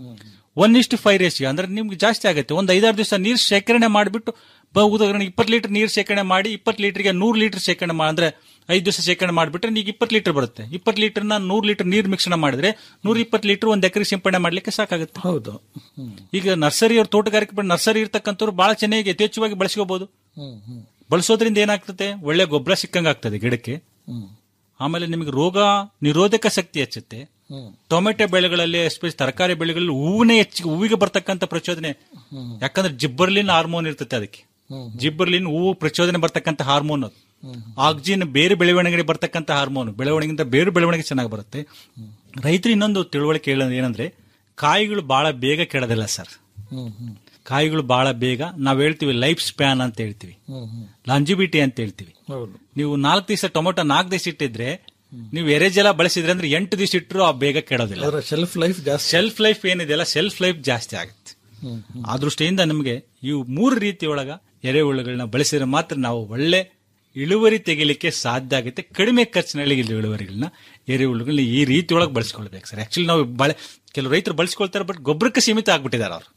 ಒನ್ ಇಷ್ಟು ಫೈವ್ ರೇಷಿಯೋ ಅಂದ್ರೆ ನಿಮ್ಗೆ ಜಾಸ್ತಿ ಆಗುತ್ತೆ ಒಂದು ಐದಾರು ದಿವಸ ನೀರು ಶೇಖರಣೆ ಮಾಡಿಬಿಟ್ಟು ಉದಾಹರಣೆ ಇಪ್ಪತ್ತು ಲೀಟರ್ ನೀರು ಶೇಖರಣೆ ಮಾಡಿ ಇಪ್ಪತ್ತು ಲೀಟರ್ಗೆ ನೂರು ಲೀಟರ್ ಶೇಖರಣೆ ಮಾಡಿ ಅಂದ್ರೆ ಐದು ದಿವಸ ಶೇಖರಣೆ ಮಾಡಿಬಿಟ್ರೆ ನೀವು ಇಪ್ಪತ್ತು ಲೀಟರ್ ಬರುತ್ತೆ ಇಪ್ಪತ್ತು ಲೀಟರ್ನ ನೂರು ಲೀಟರ್ ನೀರು ಮಿಶ್ರಣ ಮಾಡಿದ್ರೆ ನೂರ ಇಪ್ಪತ್ತು ಲೀಟರ್ ಒಂದು ಎಕರೆ ಸಿಂಪಡಣೆ ಮಾಡ್ಲಿಕ್ಕೆ ಸಾಕಾಗುತ್ತೆ ಹೌದು ಈಗ ನರ್ಸರಿ ಅವ್ರ ತೋಟಗಾರಿಕೆ ಬೆಳೆ ನರ್ಸರಿ ಇರ್ತಕ್ಕಂಥವ್ರು ಬಹಳ ಚೆನ್ನಾಗಿ ಯಥೇಚ್ಛವಾಗಿ ಬಳಸ್ಕೋಬಹುದು ಹ್ಮ್ ಹ್ಮ್ ಬಳಸೋದ್ರಿಂದ ಏನಾಗ್ತದೆ ಒಳ್ಳೆ ಗೊಬ್ಬರ ಸಿಕ್ಕಂಗ ಆಗ್ತದೆ ಗಿಡಕ್ಕೆ ಹ್ಮ್ ಆಮೇಲೆ ನಿಮಗೆ ರೋಗ ನಿರೋಧಕ ಶಕ್ತಿ ಹೆಚ್ಚುತ್ತೆ ಹ್ಮ್ ಟೊಮೆಟೊ ಬೆಳೆಗಳಲ್ಲಿ ಎಸ್ಪೆಷಲಿ ತರಕಾರಿ ಬೆಳೆಗಳಲ್ಲಿ ಹೂವಿನ ಹೆಚ್ಚಿಗೆ ಹೂವಿಗೆ ಬರ್ತಕ್ಕಂಥ ಪ್ರಚೋದನೆ ಯಾಕಂದ್ರೆ ಜಿಬ್ಬರ್ಲಿನ್ ಹಾರ್ಮೋನ್ ಇರ್ತದೆ ಅದಕ್ಕೆ ಹ್ಮ್. ಜಿಬ್ಬರ್ಲಿನ್ ಹೂವು ಪ್ರಚೋದನೆ ಬರ್ತಕ್ಕಂಥ ಹಾರ್ಮೋನ್ ಅದು ಆಕ್ಸಿಜನ್ ಬೇರೆ ಬೆಳವಣಿಗೆ ಬರ್ತಕ್ಕಂಥ ಹಾರ್ಮೋನ್ ಬೆಳವಣಿಗೆಯಿಂದ ಬೇರೆ ಬೆಳವಣಿಗೆ ಚೆನ್ನಾಗಿ ಬರುತ್ತೆ ರೈತರು ಇನ್ನೊಂದು ತಿಳುವಳಿಕೆ ಹೇಳೋದು ಏನಂದ್ರೆ ಕಾಯಿಗಳು ಬಹಳ ಬೇಗ ಕೆಡದಿಲ್ಲ ಸರ್ ಹ್ಮ್ ಹ್ಮ್ ಕಾಯಿಗಳು ಬಹಳ ಬೇಗ ನಾವ್ ಹೇಳ್ತೀವಿ ಲೈಫ್ ಸ್ಪ್ಯಾನ್ ಅಂತ ಹೇಳ್ತೀವಿ ಹ್ಮ್ ಹ್ಮ್ ಲಾಂಜಿಬಿಟಿ ಅಂತ ಹೇಳ್ತೀವಿ ಹೌದು ನೀವು ನಾಲ್ಕು ದಿವಸ ಟೊಮೊಟೊ ನಾಲ್ಕು ದಿವಸ ಇಟ್ಟಿದ್ರೆ ನೀವು ಎರೆಜಲ ಬಳಸಿದ್ರೆ ಅಂದ್ರೆ ಎಂಟು ದಿವಸ ಇಟ್ಟರು ಆ ಬೇಗ ಕೆಡೋದಿಲ್ಲ ಅದರ ಶೆಲ್ಫ್ ಲೈಫ್ ಜಾಸ್ತಿ ಶೆಲ್ಫ್ ಲೈಫ್ ಏನಿದೆಯಲ್ಲ ಶೆಲ್ಫ್ ಲೈಫ್ ಜಾಸ್ತಿ ಆಗುತ್ತೆ ಆ ದೃಷ್ಟಿಯಿಂದ ನಮಗೆ ಇವು ಮೂರು ರೀತಿಯೊಳಗ ಎರೆಹುಳುಗಳನ್ನ ಬಳಸಿದ್ರೆ ಮಾತ್ರ ನಾವು ಒಳ್ಳೆ ಇಳುವರಿ ತೆಗಿಲಿಕ್ಕೆ ಸಾಧ್ಯ ಆಗುತ್ತೆ ಕಡಿಮೆ ಖರ್ಚಿನಲ್ಲಿ ಇಲ್ಲಿ ಇಳುವರಿಗಳನ್ನ ಎರೆಹುಳುಗಳನ್ನ ಈ ರೀತಿಯೊಳಗೆ ಬಳಸ್ಕೊಳ್ಬೇಕು ಸರ್ ಆಕ್ಚುಲಿ ನಾವು ಬಳೆ ಕೆಲವು ರೈತರು ಬಳಸ್ಕೊಳ್ತಾರೆ ಬಟ್ ಗೊಬ್ಬರಕ್ಕೆ ಸೀಮಿತ ಆಗ್ಬಿಟ್ಟಿದ್ದಾರೆ ಅವರು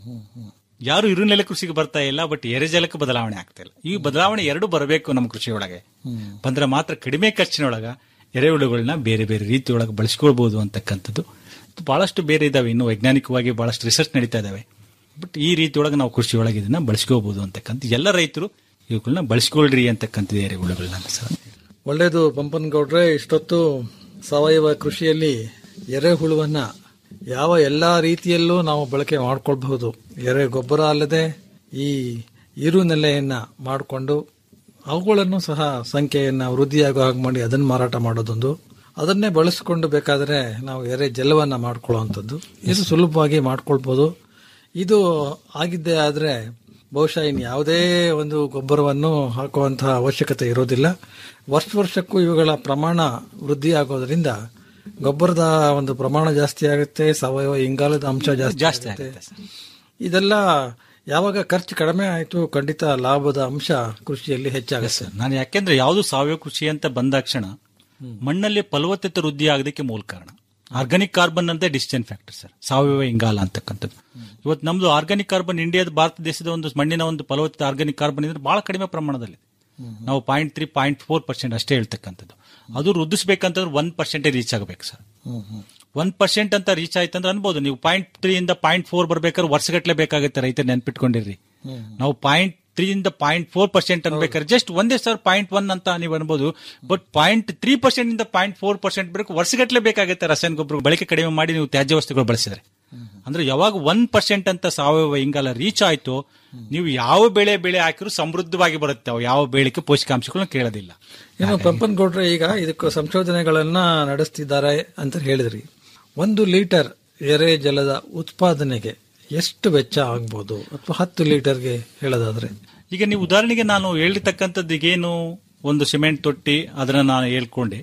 ಯಾರು ಇರುನೆಲೆ ಕೃಷಿಗೆ ಬರ್ತಾ ಇಲ್ಲ ಬಟ್ ಎರೆಜಲಕ್ಕೆ ಬದಲಾವಣೆ ಆಗ್ತಾ ಇಲ್ಲ ಈ ಬದಲಾವಣೆ ಎರಡು ಬರಬೇಕು ನಮ್ಮ ಕೃಷಿಯೊಳಗೆ ಬಂದ್ರೆ ಮಾತ್ರ ಕಡಿಮೆ ಖರ್ಚಿನೊಳಗ ಎರೆಹುಳುಗಳನ್ನ ಬೇರೆ ಬೇರೆ ರೀತಿಯೊಳಗೆ ಬಳಸ್ಕೊಳ್ಬಹುದು ಅಂತಕ್ಕಂಥದ್ದು ಬಹಳಷ್ಟು ಬೇರೆ ಇದಾವೆ ಇನ್ನು ವೈಜ್ಞಾನಿಕವಾಗಿ ಬಹಳಷ್ಟು ರಿಸರ್ಚ್ ನಡೀತಾ ಇದಾವೆ ಬಟ್ ಈ ರೀತಿಯೊಳಗೆ ನಾವು ಕೃಷಿಯೊಳಗೆ ಇದನ್ನ ಬಳಸ್ಕೋಬಹುದು ಅಂತಕ್ಕಂಥ ಎಲ್ಲ ರೈತರು ಇವುಗಳನ್ನ ಬಳಸ್ಕೊಳ್ರಿ ಅಂತಕ್ಕಂಥದ್ದು ಎರೆಹುಳುಗಳನ್ನ ಸರ್ ಒಳ್ಳೇದು ಪಂಪನಗೌಡ್ರೆ ಇಷ್ಟೊತ್ತು ಸಾವಯವ ಕೃಷಿಯಲ್ಲಿ ಎರೆಹುಳುವನ್ನ ಯಾವ ಎಲ್ಲಾ ರೀತಿಯಲ್ಲೂ ನಾವು ಬಳಕೆ ಮಾಡ್ಕೊಳ್ಬಹುದು ಎರೆ ಗೊಬ್ಬರ ಅಲ್ಲದೆ ಈ ಈರುನೆಲೆಯನ್ನ ಮಾಡಿಕೊಂಡು ಅವುಗಳನ್ನು ಸಹ ಸಂಖ್ಯೆಯನ್ನ ವೃದ್ಧಿಯಾಗೋ ಹಾಗೆ ಮಾಡಿ ಅದನ್ನು ಮಾರಾಟ ಮಾಡೋದೊಂದು ಅದನ್ನೇ ಬಳಸಿಕೊಂಡು ಬೇಕಾದರೆ ನಾವು ಎರೆ ಜಲವನ್ನ ಮಾಡ್ಕೊಳ್ಳುವಂಥದ್ದು ಇದು ಸುಲಭವಾಗಿ ಮಾಡ್ಕೊಳ್ಬಹುದು ಇದು ಆಗಿದ್ದೇ ಆದ್ರೆ ಬಹುಶಃ ಇನ್ನು ಯಾವುದೇ ಒಂದು ಗೊಬ್ಬರವನ್ನು ಹಾಕುವಂತಹ ಅವಶ್ಯಕತೆ ಇರೋದಿಲ್ಲ ವರ್ಷ ವರ್ಷಕ್ಕೂ ಇವುಗಳ ಪ್ರಮಾಣ ವೃದ್ಧಿ ಆಗೋದ್ರಿಂದ ಗೊಬ್ಬರದ ಒಂದು ಪ್ರಮಾಣ ಜಾಸ್ತಿ ಆಗುತ್ತೆ ಸಾವಯವ ಇಂಗಾಲದ ಅಂಶ ಜಾಸ್ತಿ ಜಾಸ್ತಿ ಆಗುತ್ತೆ ಇದೆಲ್ಲ ಯಾವಾಗ ಖರ್ಚು ಕಡಿಮೆ ಆಯಿತು ಖಂಡಿತ ಲಾಭದ ಅಂಶ ಕೃಷಿಯಲ್ಲಿ ಹೆಚ್ಚಾಗುತ್ತೆ ನಾನು ಯಾಕೆಂದ್ರೆ ಯಾವುದು ಸಾವಯವ ಕೃಷಿ ಅಂತ ಬಂದಾಕ್ಷಣ ಮಣ್ಣಲ್ಲಿ ಫಲವತ್ತತೆ ವೃದ್ಧಿ ಆಗೋದಕ್ಕೆ ಮೂಲ ಕಾರಣ ಆರ್ಗಾನಿಕ್ ಕಾರ್ಬನ್ ಅಂತ ಡಿಸಿಷನ್ ಫ್ಯಾಕ್ಟರ್ ಸರ್ ಸಾವಯವ ಇಂಗಾಲ ಅಂತಕ್ಕಂಥದ್ದು ಇವತ್ತು ನಮ್ದು ಆರ್ಗಾನಿಕ್ ಕಾರ್ಬನ್ ಇಂಡಿಯಾದ ಭಾರತ ದೇಶದ ಒಂದು ಮಣ್ಣಿನ ಒಂದು ಫಲವತ್ತತೆ ಆರ್ಗಾನಿಕ್ ಕಾರ್ಬನ್ ಇದ್ರೆ ಬಹಳ ಕಡಿಮೆ ಪ್ರಮಾಣದಲ್ಲಿ ನಾವು point three point four percent ಅಷ್ಟೇ ಹೇಳ್ತಕ್ಕಂಥದ್ದು ಅದು ವೃದ್ಧಿಸಬೇಕಂತಂದ್ರೆ ಒನ್ ಪರ್ಸೆಂಟೇ ರೀಚ್ ಆಗಬೇಕು ಸರ್ ಒನ್ ಪರ್ಸೆಂಟ್ ಅಂತ ರೀಚ್ ಆಯ್ತು ಅಂದ್ರೆ ಅನ್ಬೋದು ನೀವು ಪಾಯಿಂಟ್ ತ್ರೀ ಇಂದ ಪಾಯಿಂಟ್ ಫೋರ್ ಬರ್ಬೇಕಾದ್ರೆ ವರ್ಷಗಟ್ಲೆ ಬೇಕಾಗುತ್ತೆ ರೈತರು ನೆನ್ಪಿಟ್ಕೊಂಡಿರ್ರಿ ನಾವು ಪಾಯಿಂಟ್ ತ್ರೀ ಇಂದ ಪಾಯಿಂಟ್ ಫೋರ್ ಪರ್ಸೆಂಟ್ ಅನ್ಬೇಕಾದ್ರೆ ಜಸ್ಟ್ ಒಂದೇ ಸರ್ ಪಾಯಿಂಟ್ ಒನ್ ಅಂತ ನೀವು ಅನ್ಬೋದು ಬಟ್ ಪಾಯಿಂಟ್ ತ್ರೀ ಪರ್ಸೆಂಟ್ ಇಂದ ಪಾಯಿಂಟ್ ಫೋರ್ ಪರ್ಸೆಂಟ್ ಬೇಕು ವರ್ಷಗಟ್ಲೆ ಬೇಕಾಗುತ್ತೆ ರಸಾಯನ ಗೊಬ್ಬರ ಬಳಕೆ ಕಡಿಮೆ ಮಾಡಿ ನೀವು ತ್ಯಾಜ್ಯ ವಸ್ತುಗಳು ಬಳಸಿದ್ರೆ ಅಂದ್ರೆ ಯಾವಾಗ ಒನ್ ಪರ್ಸೆಂಟ್ ಅಂತ ಸಾವಯವ ಇಂಗಾಲ ರೀಚ್ ಆಯ್ತು ನೀವು ಯಾವ ಬೆಳೆ ಬೆಳೆ ಹಾಕಿದ್ರು ಸಮೃದ್ಧವಾಗಿ ಬರುತ್ತೆ ಅವು ಯಾವ ಬೆಳೆಗೆ ಪೋಷಕಾಂಶಗಳನ್ನ ಕೇಳೋದಿಲ್ಲ ಇನ್ನು ಪಂಪನಗೌಡ್ರೆ ಈಗ ಇದಕ್ಕೆ ಸಂಶೋಧನೆಗಳನ್ನ ನಡೆಸ್ತಿದ್ದಾರೆ ಅಂತ ಹೇಳಿದ್ರಿ ಒಂದು ಲೀಟರ್ ಎರೆ ಜಲದ ಉತ್ಪಾದನೆಗೆ ಎಷ್ಟು ವೆಚ್ಚ ಆಗ್ಬೋದು ಅಥವಾ ಹತ್ತು ಲೀಟರ್ಗೆ ಹೇಳೋದಾದ್ರೆ ಈಗ ನೀವು ಉದಾಹರಣೆಗೆ ನಾನು ಹೇಳಿರ್ತಕ್ಕಂಥದ್ದು ಈಗೇನು ಒಂದು ಸಿಮೆಂಟ್ ತೊಟ್ಟಿ ಅದನ್ನ ನಾನು ಹೇಳ್ಕೊಂಡೆ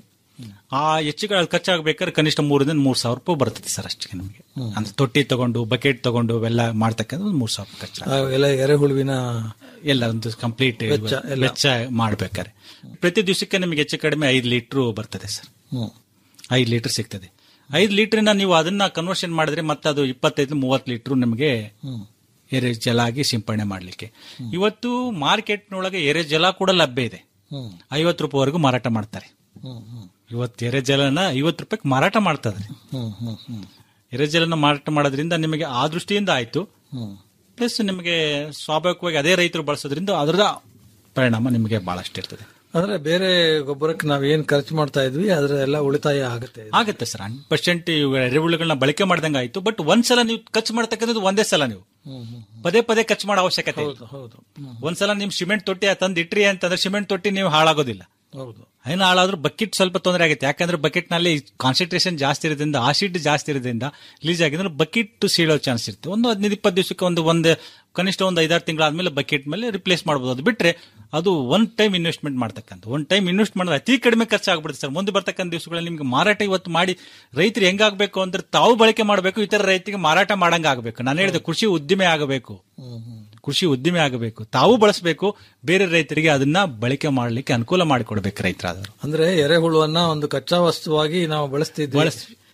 ಆ ಹೆಚ್ಚಿಗೆ ಅದು ಖರ್ಚಾಗಬೇಕಾದ್ರೆ ಕನಿಷ್ಠ ಮೂರರಿಂದ ಮೂರ್ ಸಾವಿರ ರೂಪಾಯಿ ಬರ್ತದೆ ಸರ್ ಅಷ್ಟಕ್ಕೆ ನಮಗೆ ಅಂದ್ರೆ ತೊಟ್ಟಿ ತಗೊಂಡು ಬಕೆಟ್ ತಗೊಂಡು ಅವೆಲ್ಲ ಮಾಡ್ತಕ್ಕಂಥ ಒಂದು ಮೂರ್ ಸಾವಿರ ರೂಪಾಯಿ ಖರ್ಚು ಆ ಎಲ್ಲ ಎರೆಹುಳುವಿನ ಎಲ್ಲ ಒಂದು ಕಂಪ್ಲೀಟ್ ವೆಚ್ಚ ಎಲ್ಲ. ವೆಚ್ಚ ಮಾಡ್ಬೇಕಾದ್ರೆ ಪ್ರತಿ ದಿವಸಕ್ಕೆ ನಿಮಗೆ ಹೆಚ್ಚು ಕಡಿಮೆ ಐದು ಲೀಟರ್ ಬರ್ತದೆ ಸರ್ ಹ್ಮ್. ಐದು ಲೀಟರ್ ಸಿಗ್ತದೆ ಐದು ಲೀಟರ್ನ ನೀವು ಅದನ್ನ ಕನ್ವರ್ಷನ್ ಮಾಡಿದ್ರೆ ಮತ್ತೆ ಅದು ಇಪ್ಪತ್ತೈದು ಮೂವತ್ತು ಲೀಟರ್ ನಿಮಗೆ ಹ್ಮ್. ಎರೆ ಜಲ ಆಗಿ ಸಿಂಪಡಣೆ ಮಾಡ್ಲಿಕ್ಕೆ ಇವತ್ತು ಮಾರ್ಕೆಟ್ನೊಳಗೆ ಎರೆ ಜಲ ಕೂಡ ಲಭ್ಯ ಇದೆ ಹ್ಮ್. ಐವತ್ತು ರೂಪಾಯಿವರೆಗೂ ಮಾರಾಟ ಮಾಡ್ತಾರೆ ಹ್ಮ್, ಹ್ಮ್, ಇವತ್ತು ಎರೆ ಜಲನ ಐವತ್ತು ರೂಪಾಯಿಗೆ ಮಾರಾಟ ಮಾಡ್ತಾರೆ ಹ್ಮ್, ಹ್ಮ್, ಹ್ಮ್, ಎರೆ ಜಲನ ಮಾರಾಟ ಮಾಡೋದ್ರಿಂದ ನಿಮಗೆ ಆ ದೃಷ್ಟಿಯಿಂದ ಆಯ್ತು ಹ್ಮ್. ಪ್ಲಸ್ ನಿಮಗೆ ಸ್ವಾಭಾವಿಕವಾಗಿ ಅದೇ ರೈತರು ಬಳಸೋದ್ರಿಂದ ಅದರದ ಪರಿಣಾಮ ನಿಮಗೆ ಬಹಳಷ್ಟು ಇರ್ತದೆ ಅಂದ್ರೆ ಬೇರೆ ಗೊಬ್ಬರಕ್ಕೆ ನಾವ್ ಏನ್ ಖರ್ಚು ಮಾಡ್ತಾ ಇದ್ವಿ ಅದ್ರ ಎಲ್ಲ ಉಳಿತಾಯ ಆಗುತ್ತೆ ಆಗುತ್ತೆ ಸರ್ ಹಂಡ್ರೆಡ್ ಪರ್ಸೆಂಟ್ ಎರೆಹುಳುಗಳನ್ನ ಬಳಕೆ ಮಾಡ್ದಂಗೆ ಆಯ್ತು ಬಟ್ ಒಂದ್ಸಲ ನೀವು ಖರ್ಚು ಮಾಡ್ತಕ್ಕಂಥದ್ದು ಒಂದೇ ಸಲ ನೀವು ಹ್ಮ್, ಹ್ಮ್. ಪದೇ ಪದೇ ಖರ್ಚು ಮಾಡೋ ಅವಶ್ಯಕತೆ ಇಲ್ಲ. ಹೌದು ಒಂದ್ಸಲ ನಿಮ್ ಸಿಮೆಂಟ್ ತೊಟ್ಟಿ ತಂದು ಇಟ್ರಿ ಅಂತಂದ್ರೆ ಸಿಮೆಂಟ್ ತೊಟ್ಟಿ ನೀವು ಹಾಳಾಗೋದಿಲ್ಲ ಹೌದು ಏನು ಹಾಳಾದ್ರೂ ಬಕೆಟ್ ಸ್ವಲ್ಪ ತೊಂದರೆ ಆಗುತ್ತೆ ಯಾಕಂದ್ರೆ ಬಕೆಟ್ ನಲ್ಲಿ ಕಾನ್ಸಂಟ್ರೇಷನ್ ಜಾಸ್ತಿ ಇರೋದ್ರಿಂದ ಆಸಿಡ್ ಜಾಸ್ತಿ ಇರೋದ್ರಿಂದ ಲೀಸ್ ಆಗಿದ್ರೆ ಬಕೆಟ್ ಸೀಳೋ ಚಾನ್ಸ್ ಇರುತ್ತೆ ಒಂದು ಹದಿನೈದು ಇಪ್ಪತ್ತು ದಿವಸಕ್ಕೆ ಒಂದು ಒಂದು ಕನಿಷ್ಠ ಒಂದು ಐದಾರು ತಿಂಗಳಾದ್ಮೇಲೆ ಬಕೆಟ್ ಮೇಲೆ ರಿಪ್ಲೇಸ್ ಮಾಡಬಹುದು ಅದು ಬಿಟ್ರೆ ಅದು ಒನ್ ಟೈಮ್ ಇನ್ವೆಸ್ಟ್ಮೆಂಟ್ ಮಾಡ್ತಕ್ಕಂಥ ಒನ್ ಟೈಮ್ ಇನ್ವೆಸ್ಟ್ ಮಾಡಿದ್ರೆ ಅತಿ ಕಡಿಮೆ ಖರ್ಚಾಗ್ಬಿಡುತ್ತೆ ಸರ್ ಮುಂದೆ ಬರ್ತಕ್ಕಂಥ ದಿವಸಗಳಲ್ಲಿ ನಿಮ್ಗೆ ಮಾರಾಟ ಇವತ್ತು ಮಾಡಿ ರೈತರು ಹೆಂಗಾಗಬೇಕು ಅಂದ್ರೆ ತಾವು ಬಳಕೆ ಮಾಡಬೇಕು ಇತರ ರೈತರಿಗೆ ಮಾರಾಟ ಮಾಡಂಗ ಆಗಬೇಕು ನಾನು ಹೇಳಿದೆ ಕೃಷಿ ಉದ್ದಿಮೆ ಆಗಬೇಕು ಕೃಷಿ ಉದ್ದಿಮೆ ಆಗಬೇಕು ತಾವು ಬಳಸಬೇಕು ಬೇರೆ ರೈತರಿಗೆ ಅದನ್ನ ಬಳಕೆ ಮಾಡಲಿಕ್ಕೆ ಅನುಕೂಲ ಮಾಡಿಕೊಡ್ಬೇಕು ರೈತರಾದವರು ಅಂದ್ರೆ ಎರೆಹುಳುವನ್ನ ಒಂದು ಕಚ್ಚಾ ವಸ್ತುವಾಗಿ ನಾವು ಬಳಸ್ತಿದ್ವಿ